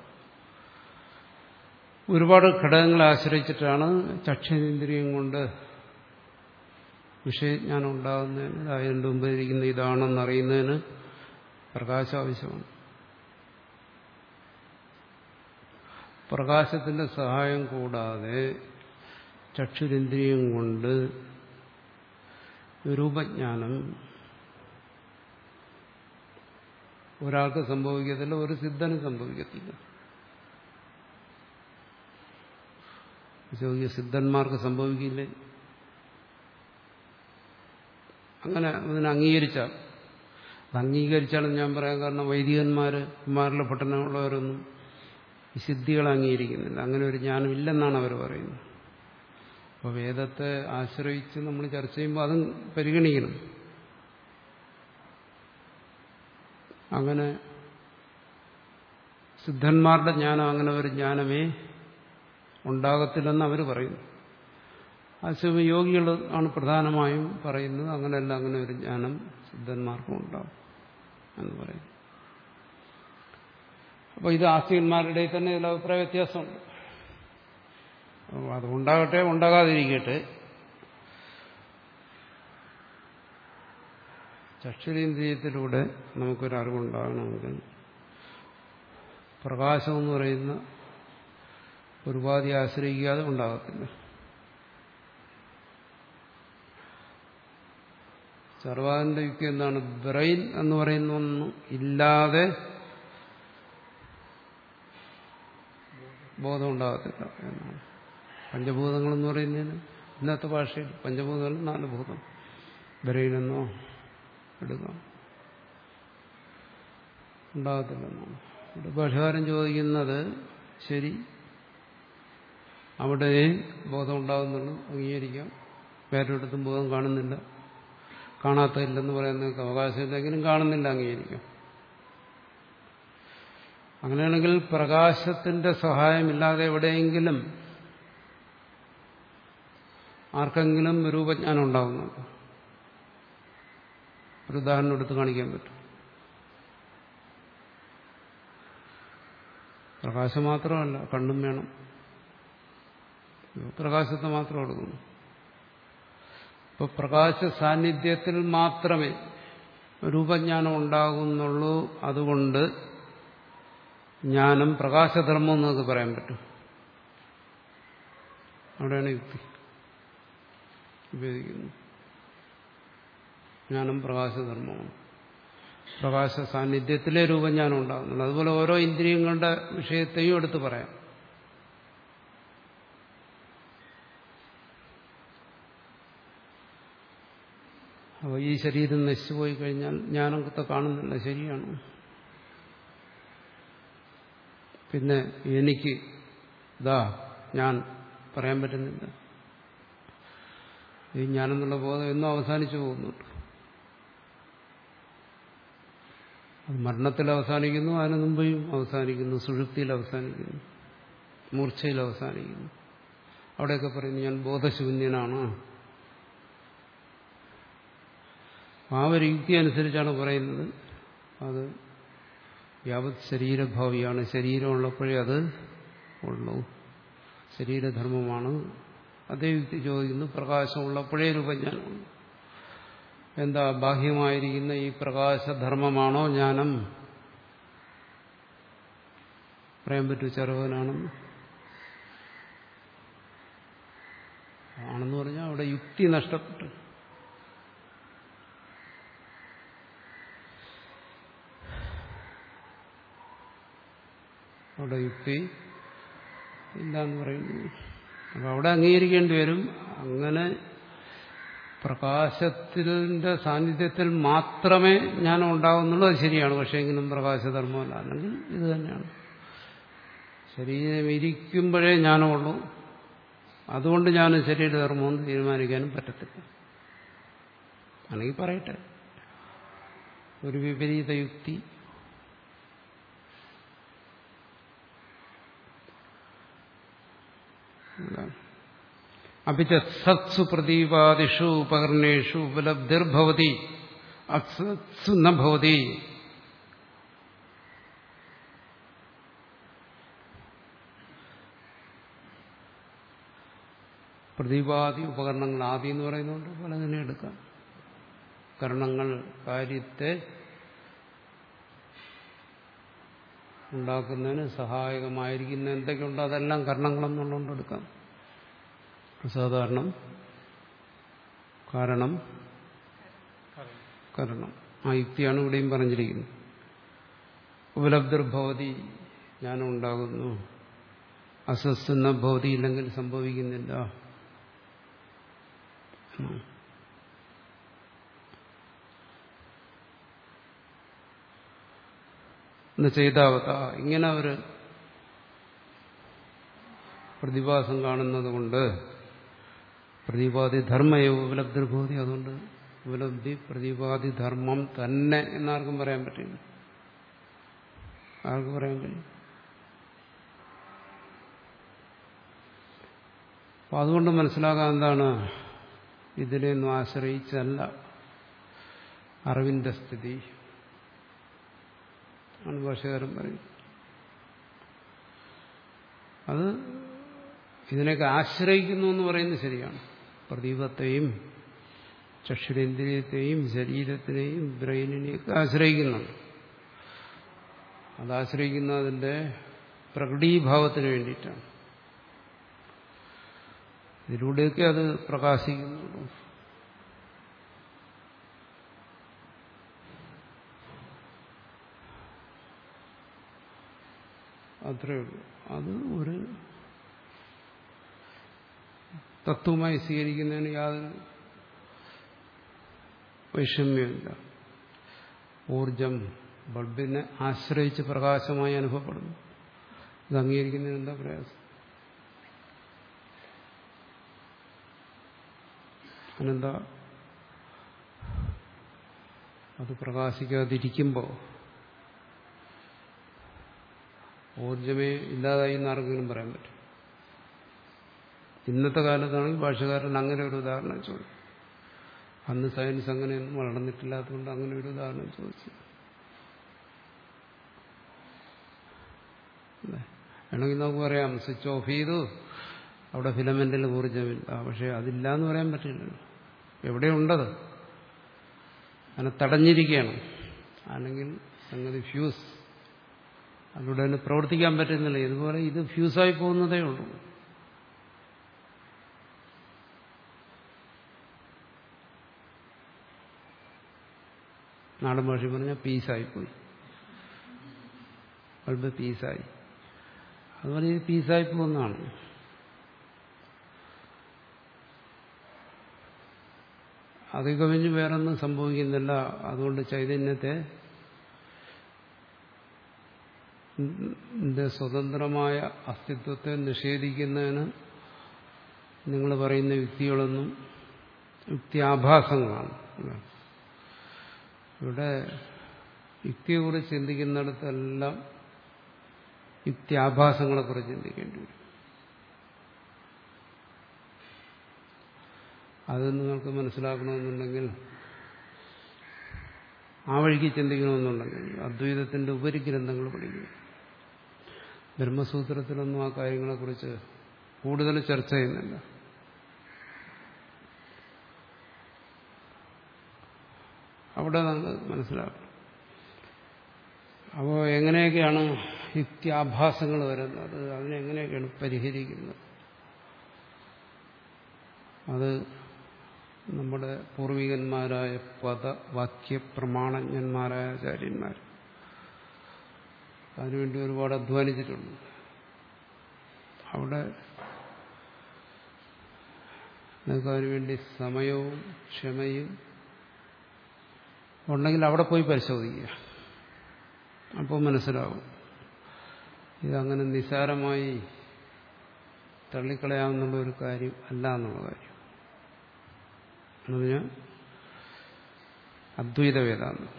ഒരുപാട് ഘടകങ്ങളെ ആശ്രയിച്ചിട്ടാണ് ചക്ഷേന്ദ്രിയം കൊണ്ട് വിഷയജ്ഞാനം ഉണ്ടാകുന്നതിന് അതിൻ്റെ മുമ്പ് ഇരിക്കുന്ന ഇതാണെന്ന് അറിയുന്നതിന് പ്രകാശം ആവശ്യമാണ് പ്രകാശത്തിന്റെ സഹായം കൂടാതെ ചക്ഷുരേന്ദ്രിയം കൊണ്ട് രൂപജ്ഞാനം ഒരാൾക്ക് സംഭവിക്കത്തില്ല ഒരു സിദ്ധനും സംഭവിക്കത്തില്ല ചോദിക്കുക സിദ്ധന്മാർക്ക് സംഭവിക്കില്ലേ അങ്ങനെ അതിനെ അംഗീകരിച്ചാൽ അത് അംഗീകരിച്ചാണെന്ന് ഞാൻ പറയാൻ കാരണം വൈദികന്മാർ കുമാരിലെ പട്ടണമുള്ളവരൊന്നും ഈ സിദ്ധികളെ അംഗീകരിക്കുന്നില്ല അങ്ങനെ ഒരു ജ്ഞാനം ഇല്ലെന്നാണ് അവർ പറയുന്നത് അപ്പോൾ വേദത്തെ ആശ്രയിച്ച് നമ്മൾ ചർച്ച ചെയ്യുമ്പോൾ അതും പരിഗണിക്കണം അങ്ങനെ സിദ്ധന്മാരുടെ ജ്ഞാനം അങ്ങനെ ഒരു ജ്ഞാനമേ ഉണ്ടാകത്തില്ലെന്ന് അവർ പറയുന്നു ആശ്രമ യോഗികൾ ആണ് പ്രധാനമായും പറയുന്നത് അങ്ങനെയല്ല അങ്ങനെ ഒരു ജ്ഞാനം സിദ്ധന്മാർക്കും ഉണ്ടാവും എന്ന് പറയും അപ്പോൾ ഇത് ആസ്തികന്മാരുടെ തന്നെ ഇതിൽ അഭിപ്രായ വ്യത്യാസമുണ്ട് അപ്പോൾ അത് ഉണ്ടാകട്ടെ ഉണ്ടാകാതിരിക്കട്ടെ ചക്ഷുരേന്ദ്രിയത്തിലൂടെ നമുക്കൊരു അറിവുണ്ടാകണമെങ്കിൽ പ്രകാശം എന്ന് പറയുന്ന ഒരു ഉപാധി ആശ്രയിക്കാതെ ഉണ്ടാകത്തില്ല സർവാദിന്റെ യുക്തി എന്താണ് ബ്രെയിൻ എന്ന് പറയുന്ന ഒന്നും ഇല്ലാതെ ബോധം ഉണ്ടാകത്തില്ല എന്നാണ് പഞ്ചഭൂതങ്ങൾ എന്ന് പറയുന്നതിന് ഇന്നത്തെ ഭാഷയിൽ പഞ്ചഭൂതങ്ങൾ നാല് ഭൂതം ബ്രെയിനെന്നോ എടുക്കാം ഉണ്ടാകത്തില്ലെന്നാണ് ഇവിടെ ഭാഷകാരൻ ചോദിക്കുന്നത് ശരി അവിടെ ബോധം ഉണ്ടാകുന്നുള്ളൂ അംഗീകരിക്കാം വേറൊരിടത്തും ബോധം കാണുന്നില്ല കാണാത്തതില്ലെന്ന് പറയുന്നതൊക്കെ അവകാശമില്ലെങ്കിലും കാണുന്നില്ല അംഗീകരിക്കാം അങ്ങനെയാണെങ്കിൽ പ്രകാശത്തിന്റെ സഹായമില്ലാതെ എവിടെയെങ്കിലും ആർക്കെങ്കിലും രൂപജ്ഞാനം ഉണ്ടാകുന്നുണ്ട് ഒരു ഉദാഹരണം എടുത്ത് കാണിക്കാൻ പറ്റും പ്രകാശം മാത്രമല്ല കണ്ണും വേണം പ്രകാശത്തെ മാത്രം എടുക്കുന്നു ഇപ്പൊ പ്രകാശ സാന്നിധ്യത്തിൽ മാത്രമേ രൂപജ്ഞാനം ഉണ്ടാകുന്നുള്ളൂ അതുകൊണ്ട് ജ്ഞാനം പ്രകാശധർമ്മം എന്നൊക്കെ പറയാൻ പറ്റും അവിടെയാണ് യുക്തി ഉപയോഗിക്കുന്നത് ജ്ഞാനം പ്രകാശധർമ്മമാണ് പ്രകാശ സാന്നിധ്യത്തിലെ രൂപജ്ഞാനം ഉണ്ടാകുന്നുള്ളൂ അതുപോലെ ഓരോ ഇന്ദ്രിയങ്ങളുടെ വിഷയത്തെയും എടുത്തു പറയാം അപ്പോൾ ഈ ശരീരം നശിച്ചു പോയി കഴിഞ്ഞാൽ ജ്ഞാനത്തെ കാണുന്നില്ല ശരിയാണ് പിന്നെ എനിക്ക് ഇതാ ഞാൻ പറയാൻ പറ്റുന്നില്ല ഈ ഞാനെന്നുള്ള ബോധം എന്നും അവസാനിച്ചു പോകുന്നുണ്ട് അത് മരണത്തിൽ അവസാനിക്കുന്നു അതിനു മുമ്പേയും അവസാനിക്കുന്നു സുഷുപ്തിയിൽ അവസാനിക്കുന്നു മൂർച്ചയിൽ അവസാനിക്കുന്നു അവിടെയൊക്കെ പറയുന്നു ഞാൻ ബോധശൂന്യനാണ് ആ ഒരു യുക്തി അനുസരിച്ചാണ് പറയുന്നത് അത് യാവത് ശരീരഭാവിയാണ് ശരീരമുള്ളപ്പോഴേ അത് ഉള്ളൂ ശരീരധർമ്മമാണ് അതേ യുക്തി ചോദിക്കുന്നു പ്രകാശമുള്ളപ്പോഴേ രൂപജ്ഞാനമുള്ളൂ എന്താ ബാഹ്യമായിരിക്കുന്ന ഈ പ്രകാശധർമ്മമാണോ ജ്ഞാനം പറയാൻ പറ്റൂ ചെറുവനാണെന്ന് ആണെന്ന് പറഞ്ഞാൽ അവിടെ യുക്തി നഷ്ടപ്പെട്ടു അവിടെ യുക്തി ഇല്ല എന്ന് പറയുന്നു അപ്പൊ അവിടെ അംഗീകരിക്കേണ്ടി വരും അങ്ങനെ പ്രകാശത്തിന്റെ സാന്നിധ്യത്തിൽ മാത്രമേ ജ്ഞാനം ഉണ്ടാകുന്നുള്ളൂ അത് ശരിയാണ് പക്ഷേ എങ്കിലും പ്രകാശധർമ്മമല്ല അല്ലെങ്കിൽ ഇത് തന്നെയാണ് ശരീരം ഇരിക്കുമ്പോഴേ ജ്ഞാനമുള്ളൂ അതുകൊണ്ട് ഞാൻ ശരീരധർമ്മമെന്ന് തീരുമാനിക്കാനും പറ്റത്തില്ല ആണെങ്കിൽ പറയട്ടെ ഒരു വിപരീത യുക്തി അപ്പിച്ച സത്സു പ്രദീപാദിഷു ഉപകരണേഷു ഉപലബ്ധിർഭവതി അസത്സു നഭവതി പ്രദീപാദി ഉപകരണങ്ങൾ ആദി എന്ന് പറയുന്നുണ്ട് പലതിനെ എടുക്കാം കരണങ്ങൾ കാര്യത്തെ ഉണ്ടാക്കുന്നതിന് സഹായകമായിരിക്കുന്ന എന്തൊക്കെയുണ്ടോ അതെല്ലാം കർണങ്ങളെന്നുള്ളതുകൊണ്ട് എടുക്കാം സാധാരണം കാരണം കാരണം ആ യുക്തിയാണ് ഇവിടെയും പറഞ്ഞിരിക്കുന്നത് ഉപലബ്ധിർഭവതി ജ്ഞാനം ഉണ്ടാകുന്നു അസ്വസ്ഥ ഭവതി ഇല്ലെങ്കിൽ സംഭവിക്കുന്നില്ല എന്ന് ചെയ്താവത ഇങ്ങനെ ഒരു പ്രതിഭാസം കാണുന്നത് കൊണ്ട് പ്രതിപാദി ധർമ്മയോ ഉപലബ്ധിർഭവതി അതുകൊണ്ട് ഉപലബ്ധി പ്രതിപാദി ധർമ്മം തന്നെ എന്നാർക്കും പറയാൻ പറ്റില്ല ആർക്ക് പറയാൻ കഴിയും അപ്പൊ അതുകൊണ്ട് മനസ്സിലാക്കാൻ എന്താണ് ഇതിനെയൊന്നും ആശ്രയിച്ചല്ല അറിവിന്റെ സ്ഥിതി ആണ് ഭാഷകാരൻ പറയും അത് ഇതിനൊക്കെ ആശ്രയിക്കുന്നു എന്ന് പറയുന്നത് ശരിയാണ് പ്രദീപത്തെയും ചക്ഷുരേന്ദ്രിയത്തെയും ശരീരത്തിനെയും ബ്രെയിനിനെയൊക്കെ ആശ്രയിക്കുന്നുണ്ട് അത് ആശ്രയിക്കുന്ന അതിന്റെ പ്രകടീഭാവത്തിന് വേണ്ടിയിട്ടാണ് ഇതിലൂടെയൊക്കെ അത് പ്രകാശിക്കുന്നുള്ളൂ അത്രയേ ഉള്ളൂ അത് ഒരു തത്വമായി സ്വീകരിക്കുന്നതിന് യാതൊരു വൈഷമ്യമില്ല ഊർജം ബൾബിനെ ആശ്രയിച്ച് പ്രകാശമായി അനുഭവപ്പെടുന്നു ഇത് അംഗീകരിക്കുന്നതിന് എന്താ പ്രയാസം അതിനെന്താ അത് പ്രകാശിക്കാതിരിക്കുമ്പോൾ ഊർജമേ ഇല്ലാതായി എന്ന് ആർക്കെങ്കിലും പറയാൻ പറ്റും ഇന്നത്തെ കാലത്താണെങ്കിൽ ഭാഷകാരൻ അങ്ങനെ ഒരു ഉദാഹരണം ചോദിച്ചു അന്ന് സയൻസ് അങ്ങനെയൊന്നും വളർന്നിട്ടില്ലാത്തതുകൊണ്ട് അങ്ങനെ ഒരു ഉദാഹരണം ചോദിച്ചു വേണമെങ്കിൽ നമുക്ക് പറയാം സ്വിച്ച് ഓഫ് ചെയ്തു അവിടെ ഫിലമെന്റിൽ ഊർജ്ജമില്ല പക്ഷെ അതില്ല എന്ന് പറയാൻ പറ്റില്ലല്ലോ എവിടെയുണ്ടത് അതിനെ തടഞ്ഞിരിക്കുകയാണ് അല്ലെങ്കിൽ സംഗതി ഫ്യൂസ് അതിലൂടെ അതിന് പ്രവർത്തിക്കാൻ പറ്റുന്നില്ല ഇതുപോലെ ഇത് ഫ്യൂസായി പോകുന്നതേ ഉള്ളൂ നാടൻ ഭാഷ പറഞ്ഞാൽ പീസായിപ്പോയി ബൾബ് പീസായി അതുപോലെ ഇത് പീസായി പോകുന്നതാണ് അത് കവിഞ്ഞ് വേറൊന്നും സംഭവിക്കുന്നില്ല അതുകൊണ്ട് ചൈതന്യത്തെ ന്റെ സ്വതന്ത്രമായ അസ്തിത്വത്തെ നിഷേധിക്കുന്നതിന് നിങ്ങൾ പറയുന്ന യുക്തികളൊന്നും യുക്തിയാഭാസങ്ങളാണ് ഇവിടെ യുക്തിയെക്കുറിച്ച് ചിന്തിക്കുന്നിടത്തെല്ലാം യുക്തിയാഭാസങ്ങളെക്കുറിച്ച് ചിന്തിക്കേണ്ടി വരും അത് നിങ്ങൾക്ക് മനസ്സിലാക്കണമെന്നുണ്ടെങ്കിൽ ആ വഴിക്ക് ചിന്തിക്കണമെന്നുണ്ടെങ്കിൽ അദ്വൈതത്തിന്റെ ഉപരിഗ്രന്ഥങ്ങൾ പഠിക്കുക ബ്രഹ്മസൂത്രത്തിലൊന്നും ആ കാര്യങ്ങളെക്കുറിച്ച് കൂടുതൽ ചർച്ച ചെയ്യുന്നില്ല അവിടെ നമ്മൾ മനസ്സിലാക്കണം അപ്പോൾ എങ്ങനെയൊക്കെയാണ് യുക്തിയാഭാസങ്ങൾ വരുന്നത് അതിനെങ്ങനെയൊക്കെയാണ് പരിഹരിക്കുന്നത് അത് നമ്മുടെ പൂർവികന്മാരായ പദവാക്യ പ്രമാണജ്ഞന്മാരായ ആചാര്യന്മാർ അതിനുവേണ്ടി ഒരുപാട് അധ്വാനിച്ചിട്ടുണ്ട് അവിടെ നിങ്ങൾക്ക് അതിനുവേണ്ടി സമയവും ക്ഷമയും ഉണ്ടെങ്കിൽ അവിടെ പോയി പരിശോധിക്കുക അപ്പോൾ മനസ്സിലാവും ഇതങ്ങനെ നിസാരമായി തള്ളിക്കളയാവുന്നുള്ള ഒരു കാര്യം അല്ല എന്നുള്ള കാര്യം എന്ന് പറഞ്ഞാൽ അദ്വൈത വേദാന്തം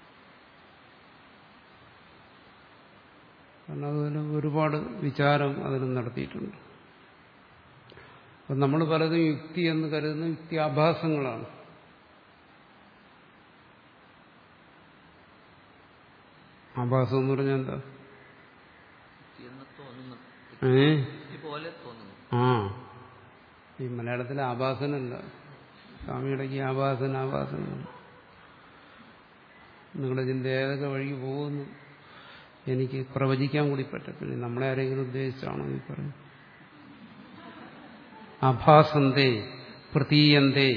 കാരണം അതിന് ഒരുപാട് വിചാരം അതിന് നടത്തിയിട്ടുണ്ട് അപ്പം നമ്മൾ പലതും യുക്തി എന്ന് കരുതുന്ന യുക്തിയാഭാസങ്ങളാണ് ആഭാസം എന്ന് പറഞ്ഞാൽ എന്താ എന്ന് തോന്നുന്നു ഏ യുക്തി പോലെ തോന്നുന്നു ആ ഈ മലയാളത്തിലെ ആഭാസനല്ല സ്വാമിയുടെ ഈ ആഭാസന ആഭാസന നിങ്ങളുടെ ചിന്ത ഏതൊക്കെ വഴിക്ക് പോകുന്നു എനിക്ക് പ്രവചിക്കാൻ കൂടി പറ്റത്തില്ല നമ്മളെ ആരെങ്കിലും ഉദ്ദേശിച്ചാണോ ഈ പറയും അഭാസന്തേ പ്രതീയന്തേ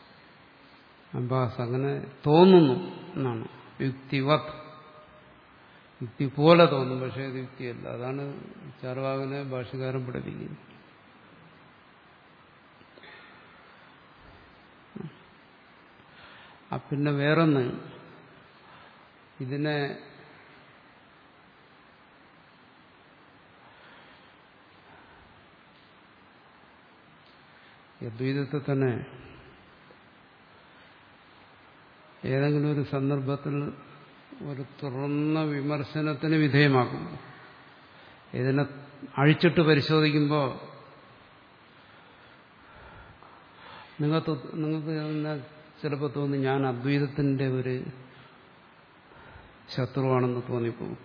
അഭാസ് അങ്ങനെ തോന്നുന്നു എന്നാണ് യുക്തിവത് യുക്തി പോലെ തോന്നും പക്ഷേ ഇത് യുക്തിയല്ല അതാണ് ചാർവാകനെ ഭാഷകാരൻ പഠിപ്പിക്കുന്നത് ആ പിന്നെ വേറൊന്ന് ഇതിനെ ഈ അദ്വൈതത്തെ തന്നെ ഏതെങ്കിലും ഒരു സന്ദർഭത്തിൽ ഒരു തുറന്ന വിമർശനത്തിന് വിധേയമാക്കും ഇതിനെ അഴിച്ചിട്ട് പരിശോധിക്കുമ്പോൾ നിങ്ങൾക്ക് നിങ്ങൾക്ക് തന്നെ ചിലപ്പോൾ തോന്നും ഞാൻ അദ്വൈതത്തിന്റെ ഒരു ശത്രുവാണെന്ന് തോന്നിപ്പോകും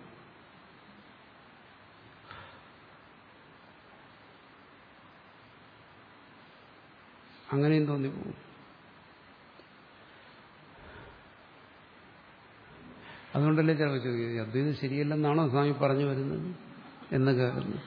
അങ്ങനെയും തോന്നിപ്പോകും അതുകൊണ്ടല്ലേ ചിലപ്പോൾ ചോദിക്കുന്നത് അദ്വൈതം ശരിയല്ലെന്നാണോ സ്വാമി പറഞ്ഞു വരുന്നത് എന്ന് കേൾക്കുന്നു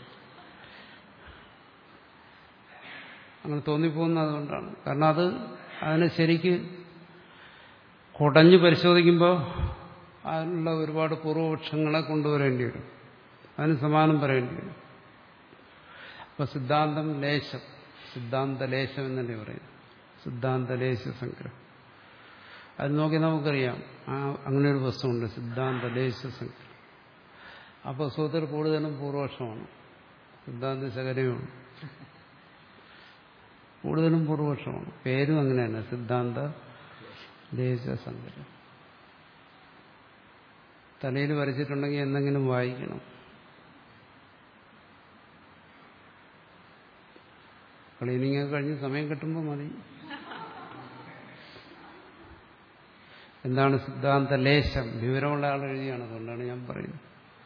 അങ്ങനെ തോന്നിപ്പോകുന്നത് അതുകൊണ്ടാണ് കാരണം അത് അതിനെ ശരിക്ക് കുടഞ്ഞു പരിശോധിക്കുമ്പോൾ അതിനുള്ള ഒരുപാട് പൂർവപക്ഷങ്ങളെ കൊണ്ടുവരേണ്ടി വരും അതിന് സമാനം പറയേണ്ടി വരും അപ്പൊ സിദ്ധാന്തം ലേശം സിദ്ധാന്ത ലേശം എന്നല്ലേ പറയും സിദ്ധാന്ത ലേശ സംഗ്രഹം അത് നോക്കി നമുക്കറിയാം ആ അങ്ങനെ ഒരു വസ്തുണ്ട് സിദ്ധാന്ത ലേശ സംഗ്രഹം ആ പുസ്തകത്തിൽ കൂടുതലും പൂർവപക്ഷമാണ് സിദ്ധാന്ത ശകരയുമാണ് കൂടുതലും പൂർവപക്ഷമാണ് പേരും അങ്ങനെ തന്നെ സിദ്ധാന്ത ദേശ സംഗ്രഹം തലയിൽ വരച്ചിട്ടുണ്ടെങ്കിൽ എന്തെങ്കിലും വായിക്കണം ക്ലീനിങ് ഒക്കെ കഴിഞ്ഞ് സമയം കിട്ടുമ്പോൾ മതി എന്താണ് സിദ്ധാന്ത ലേശം വിവരമുള്ള ആൾ എഴുതിയാണ് അതുകൊണ്ടാണ് ഞാൻ പറയുന്നത്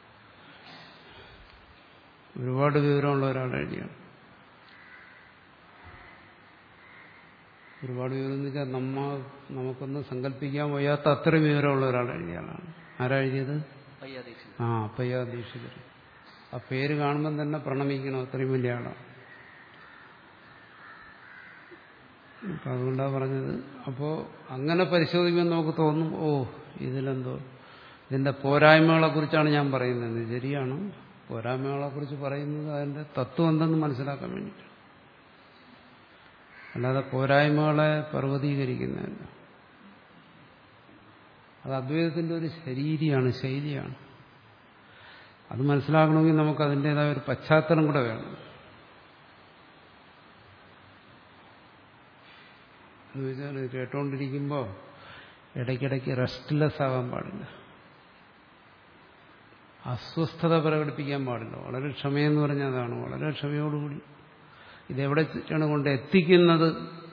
ഒരുപാട് വിവരമുള്ള ഒരാൾ എഴുതിയാണ് ഒരുപാട് വിവരം എന്ന് വെച്ചാൽ നമ്മ നമുക്കൊന്നും സങ്കല്പിക്കാൻ വയ്യാത്ത അത്രയും വിവരമുള്ള ഒരാൾ എഴുതിയ ആളാണ് ആരാ എഴുതിയത് പയ്യാദീക്ഷിത് ആ അപ്പയ്യ ദീക്ഷിതർ ആ പേര് കാണുമ്പം തന്നെ പ്രണമിക്കണം അത്രയും വലിയ ആളാണ് അപ്പൊ അതുകൊണ്ടാണ് പറഞ്ഞത് അപ്പോൾ അങ്ങനെ പരിശോധിക്കുമ്പോൾ നമുക്ക് തോന്നും ഓ ഇതിലെന്തോ ഇതിന്റെ പോരായ്മകളെ കുറിച്ചാണ് ഞാൻ പറയുന്നത് ശരിയാണ് പോരായ്മകളെ കുറിച്ച് പറയുന്നത് അതിന്റെ തത്വം എന്തെന്ന് മനസ്സിലാക്കാൻ വേണ്ടിയിട്ട് അല്ലാതെ പോരായ്മകളെ പർവ്വതീകരിക്കുന്നതല്ല അത് അദ്വൈതത്തിന്റെ ഒരു ശരീരിയാണ് ശൈലിയാണ് അത് മനസ്സിലാക്കണമെങ്കിൽ നമുക്ക് അതിൻ്റെതായ ഒരു പശ്ചാത്തലം കൂടെ വേണം എന്ന് വെച്ചാൽ കേട്ടുകൊണ്ടിരിക്കുമ്പോൾ ഇടയ്ക്കിടയ്ക്ക് റെസ്റ്റ്ലെസ് ആകാൻ പാടില്ല അസ്വസ്ഥത പ്രകടിപ്പിക്കാൻ പാടില്ല വളരെ ക്ഷമയെന്ന് പറഞ്ഞാൽ അതാണ് വളരെ ക്ഷമയോടുകൂടി ഇതെവിടെയാണ് കൊണ്ട് എത്തിക്കുന്നത്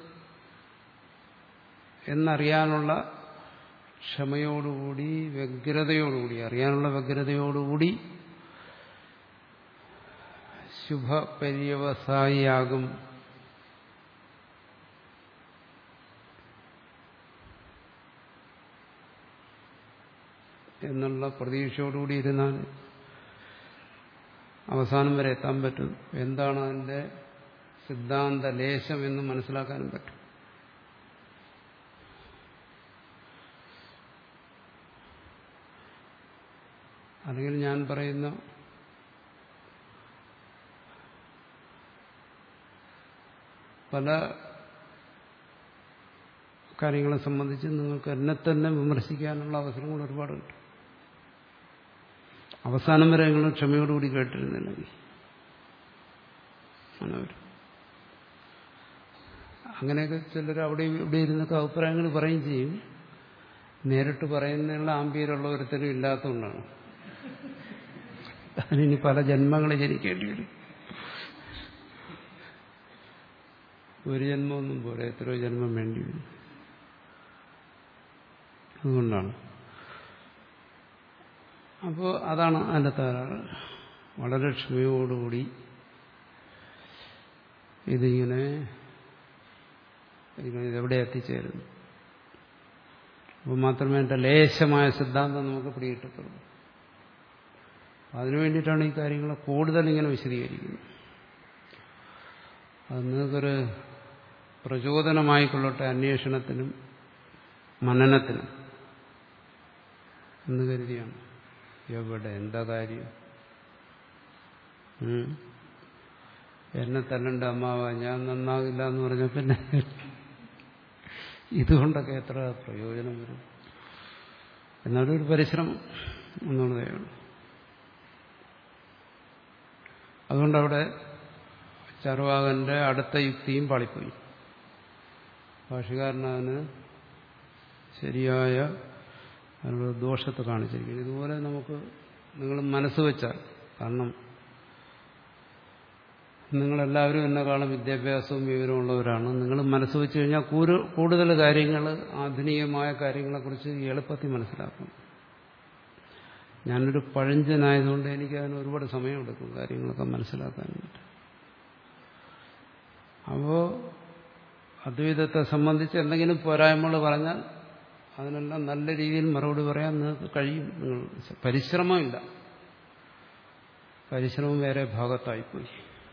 എന്നറിയാനുള്ള ക്ഷമയോടുകൂടി വ്യഗ്രതയോടുകൂടി അറിയാനുള്ള വ്യഗ്രതയോടുകൂടി ശുഭപര്യവസായിയാകും എന്നുള്ള പ്രതീക്ഷയോടുകൂടി ഇരുന്നാൽ അവസാനം വരെ എത്താൻ പറ്റും എന്താണ് അതിന്റെ സിദ്ധാന്ത ലേശം എന്ന് മനസ്സിലാക്കാനും പറ്റും അല്ലെങ്കിൽ ഞാൻ പറയുന്ന പല കാര്യങ്ങളെ സംബന്ധിച്ച് നിങ്ങൾക്ക് എന്നെ തന്നെ വിമർശിക്കാനുള്ള അവസരങ്ങൾ ഒരുപാട് കിട്ടും അവസാനം വരെ നിങ്ങൾ ക്ഷമയോടുകൂടി കേട്ടിരുന്നില്ലെങ്കിൽ അങ്ങനെ വരും അങ്ങനെയൊക്കെ ചിലർ അവിടെ ഇവിടെ ഇരുന്നൊക്കെ അഭിപ്രായങ്ങൾ പറയുകയും ചെയ്യും നേരിട്ട് പറയുന്നതിനുള്ള ആംബിയരുള്ള ഒരുത്തരും ഇല്ലാത്തതുകൊണ്ടാണ് അതിനി പല ജന്മങ്ങൾ ജനിക്കേണ്ടി വരും ഒരു ജന്മമൊന്നും പോരാ എത്രയോ ജന്മം വേണ്ടി വരും അതുകൊണ്ടാണ് അപ്പോൾ അതാണ് അതിൻ്റെ തകരാറ് വളരെ ക്ഷമയോടുകൂടി ഇതിങ്ങനെ ഇങ്ങനെ ഇതെവിടെ എത്തിച്ചേരുന്നു അപ്പോൾ മാത്രമേ എൻ്റെ ലേശമായ സിദ്ധാന്തം നമുക്ക് പിടികിട്ടത്തുള്ളൂ അതിനു വേണ്ടിയിട്ടാണ് ഈ കാര്യങ്ങൾ കൂടുതൽ ഇങ്ങനെ വിശദീകരിക്കുന്നത് അത് നിങ്ങൾക്കൊരു പ്രചോദനമായിക്കൊള്ളട്ടെ അന്വേഷണത്തിനും മനനത്തിനും എന്ന് കരുതിയാണ് എവിടെ എന്താ കാര്യം ഉം? എന്നെ തല്ലണ്ട അമ്മാവ ഞാൻ നന്നാകില്ല എന്ന് പറഞ്ഞ പിന്നെ ഇതുകൊണ്ടൊക്കെ എത്ര പ്രയോജനം വരും എന്നാലും ഒരു പരിശ്രമം എന്നുള്ളതേ ഉള്ളൂ അതുകൊണ്ടവിടെ ചർവാകന്റെ അടുത്ത യുക്തിയും പാളിപ്പോയി ഭാഷകാരനതിന് ശരിയായ അതിനുള്ള ദോഷത്തെ കാണിച്ചിരിക്കുന്നു ഇതുപോലെ നമുക്ക് നിങ്ങൾ മനസ്സ് വെച്ചാൽ കാരണം നിങ്ങളെല്ലാവരും എന്നെക്കാളും വിദ്യാഭ്യാസവും വിവരമുള്ളവരാണ് നിങ്ങൾ മനസ്സ് വെച്ച് കഴിഞ്ഞാൽ കൂരു- കൂടുതൽ കാര്യങ്ങൾ ആധുനികമായ കാര്യങ്ങളെക്കുറിച്ച് എളുപ്പത്തിൽ മനസ്സിലാക്കും ഞാനൊരു പഴഞ്ചനായതുകൊണ്ട് എനിക്ക് അതിന് ഒരുപാട് സമയമെടുക്കും കാര്യങ്ങളൊക്കെ മനസ്സിലാക്കാനായിട്ട് അപ്പോൾ അദ്വൈതത്തെ സംബന്ധിച്ച് എന്തെങ്കിലും പോരായ്മകൾ പറഞ്ഞാൽ അതിനെല്ലാം നല്ല രീതിയിൽ മറുപടി പറയാൻ നിങ്ങൾക്ക് കഴിയും നിങ്ങൾ പരിശ്രമമില്ല പരിശ്രമം വേറെ ഭാഗത്തായിപ്പോയി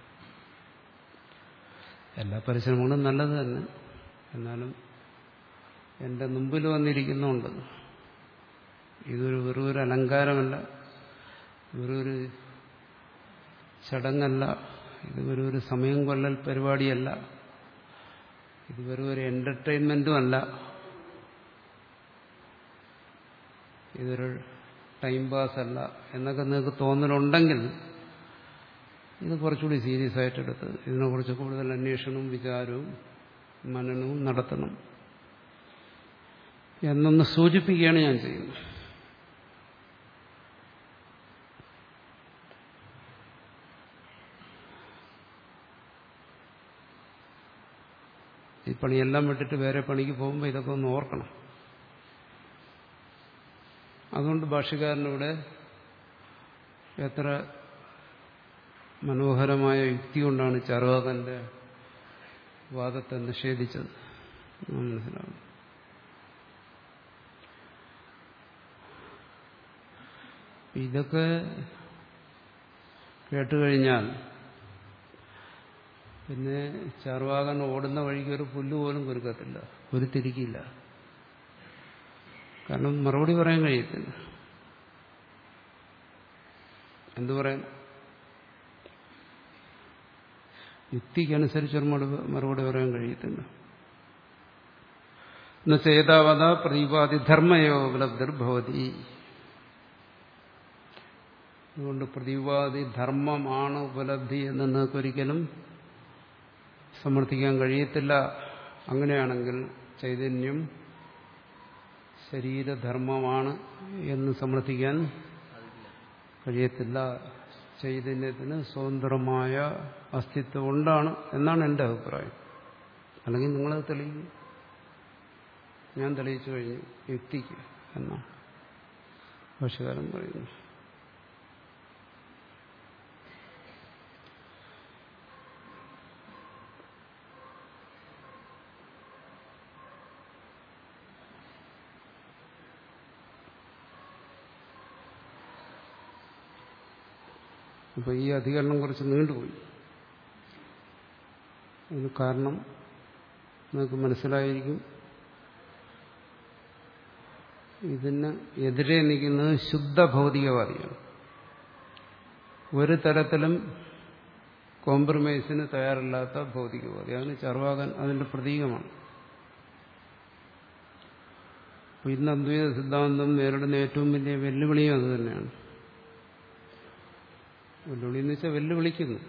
എല്ലാ പരിശ്രമങ്ങളും നല്ലത് തന്നെ എന്നാലും എൻ്റെ മുമ്പിൽ വന്നിരിക്കുന്നുണ്ട് ഇതൊരു വെറും ഒരു അലങ്കാരമല്ല വെറൊരു ചടങ്ങല്ല ഇത് വെറും ഒരു സമയം കൊല്ലൽ പരിപാടിയല്ല ഇത് വെറും ഒരു എന്റർടൈൻമെന്റും അല്ല ഇതൊരു ടൈം പാസ് അല്ല എന്നൊക്കെ നിങ്ങൾക്ക് തോന്നലുണ്ടെങ്കിൽ ഇത് കുറച്ചുകൂടി സീരിയസ് ആയിട്ടെടുത്ത് ഇതിനെക്കുറിച്ച് കൂടുതൽ അന്വേഷണവും വിചാരവും മനനവും നടത്തണം എന്നൊന്ന് സൂചിപ്പിക്കുകയാണ് ഞാൻ ചെയ്യുന്നത് ഈ പണിയെല്ലാം വിട്ടിട്ട് വേറെ പണിക്ക് പോകുമ്പോൾ ഇതൊക്കെ ഒന്ന് ഓർക്കണം അതുകൊണ്ട് ഭാഷകാരനിവിടെ എത്ര മനോഹരമായ യുക്തി കൊണ്ടാണ് ചാർവാകന്റെ വാദത്തെ നിഷേധിച്ചത് എന്ന് മനസ്സിലാവും ഇതൊക്കെ കേട്ടുകഴിഞ്ഞാൽ പിന്നെ ചാർവാകൻ ഓടുന്ന വഴിക്ക് ഒരു പുല്ല് പോലും കുരുക്കത്തില്ല കുരുത്തിരിക്കില്ല കാരണം മറുപടി പറയാൻ കഴിയത്തില്ല എന്തു പറയാൻ യുക്തിക്കനുസരിച്ച് ഒരു മറുപ- മറുപടി പറയാൻ കഴിയത്തില്ല ചേതാവത പ്രതിപാതി ധർമ്മയോ ഉപലബ്ധിർഭവതി അതുകൊണ്ട് പ്രതിപാതി ധർമ്മമാണ് ഉപലബ്ധി എന്ന് നിങ്ങൾക്കൊരിക്കലും സമർത്ഥിക്കാൻ കഴിയത്തില്ല അങ്ങനെയാണെങ്കിൽ ചൈതന്യം ശരീരധർമ്മമാണ് എന്ന് സമർത്ഥിക്കാൻ കഴിയത്തില്ല ചൈതന്യത്തിന് സ്വതന്ത്രമായ അസ്തിത്വം ഉണ്ടാണ് എന്നാണ് എൻ്റെ അഭിപ്രായം അല്ലെങ്കിൽ നിങ്ങളത് തെളിയിക്കും ഞാൻ തെളിയിച്ചു കഴിഞ്ഞു യുക്തിക്ക് എന്നാണ് ഭാഷകാരൻ പറയുന്നു അപ്പോൾ ഈ അധികരണം കുറച്ച് നീണ്ടുപോയി അതിന് കാരണം നിങ്ങൾക്ക് മനസ്സിലായിരിക്കും ഇതിന് എതിരെ നിൽക്കുന്നത് ശുദ്ധ ഭൗതികവാദിയാണ് ഒരു തരത്തിലും കോംപ്രമൈസിന് തയ്യാറല്ലാത്ത ഭൗതികവാദി അതിന് ചർവാകൻ അതിന്റെ പ്രതീകമാണ് അപ്പോൾ ഇന്ന് അദ്വൈത സിദ്ധാന്തം നേരിടുന്ന ഏറ്റവും വലിയ വെല്ലുവിളിയും അത് തന്നെയാണ് വെല്ലുവിളി എന്ന് വെച്ചാൽ വെല്ലുവിളിക്കുന്നു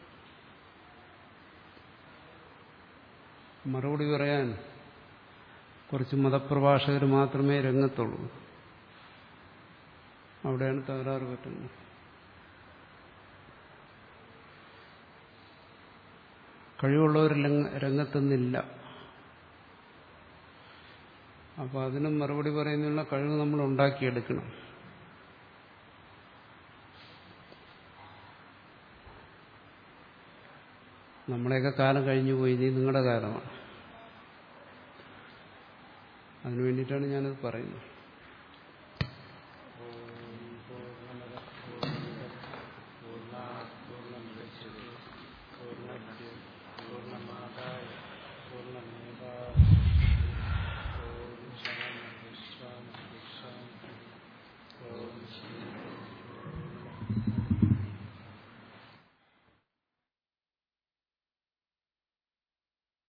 മറുപടി പറയാൻ കുറച്ച് മതപ്രഭാഷകർ മാത്രമേ രംഗത്തുള്ളൂ അവിടെയാണ് തകരാറ് പറ്റുന്നത് കഴിവുള്ളവർ രംഗത്തുനിന്നില്ല അപ്പോൾ അതിനും മറുപടി പറയുന്നതിനുള്ള കഴിവ് നമ്മൾ ഉണ്ടാക്കിയെടുക്കണം നമ്മളെയൊക്കെ കാലം കഴിഞ്ഞു പോയി ഇനി നിങ്ങളുടെ കാലമാണ് അതിനു വേണ്ടിയിട്ടാണ് ഞാനത് പറയുന്നത്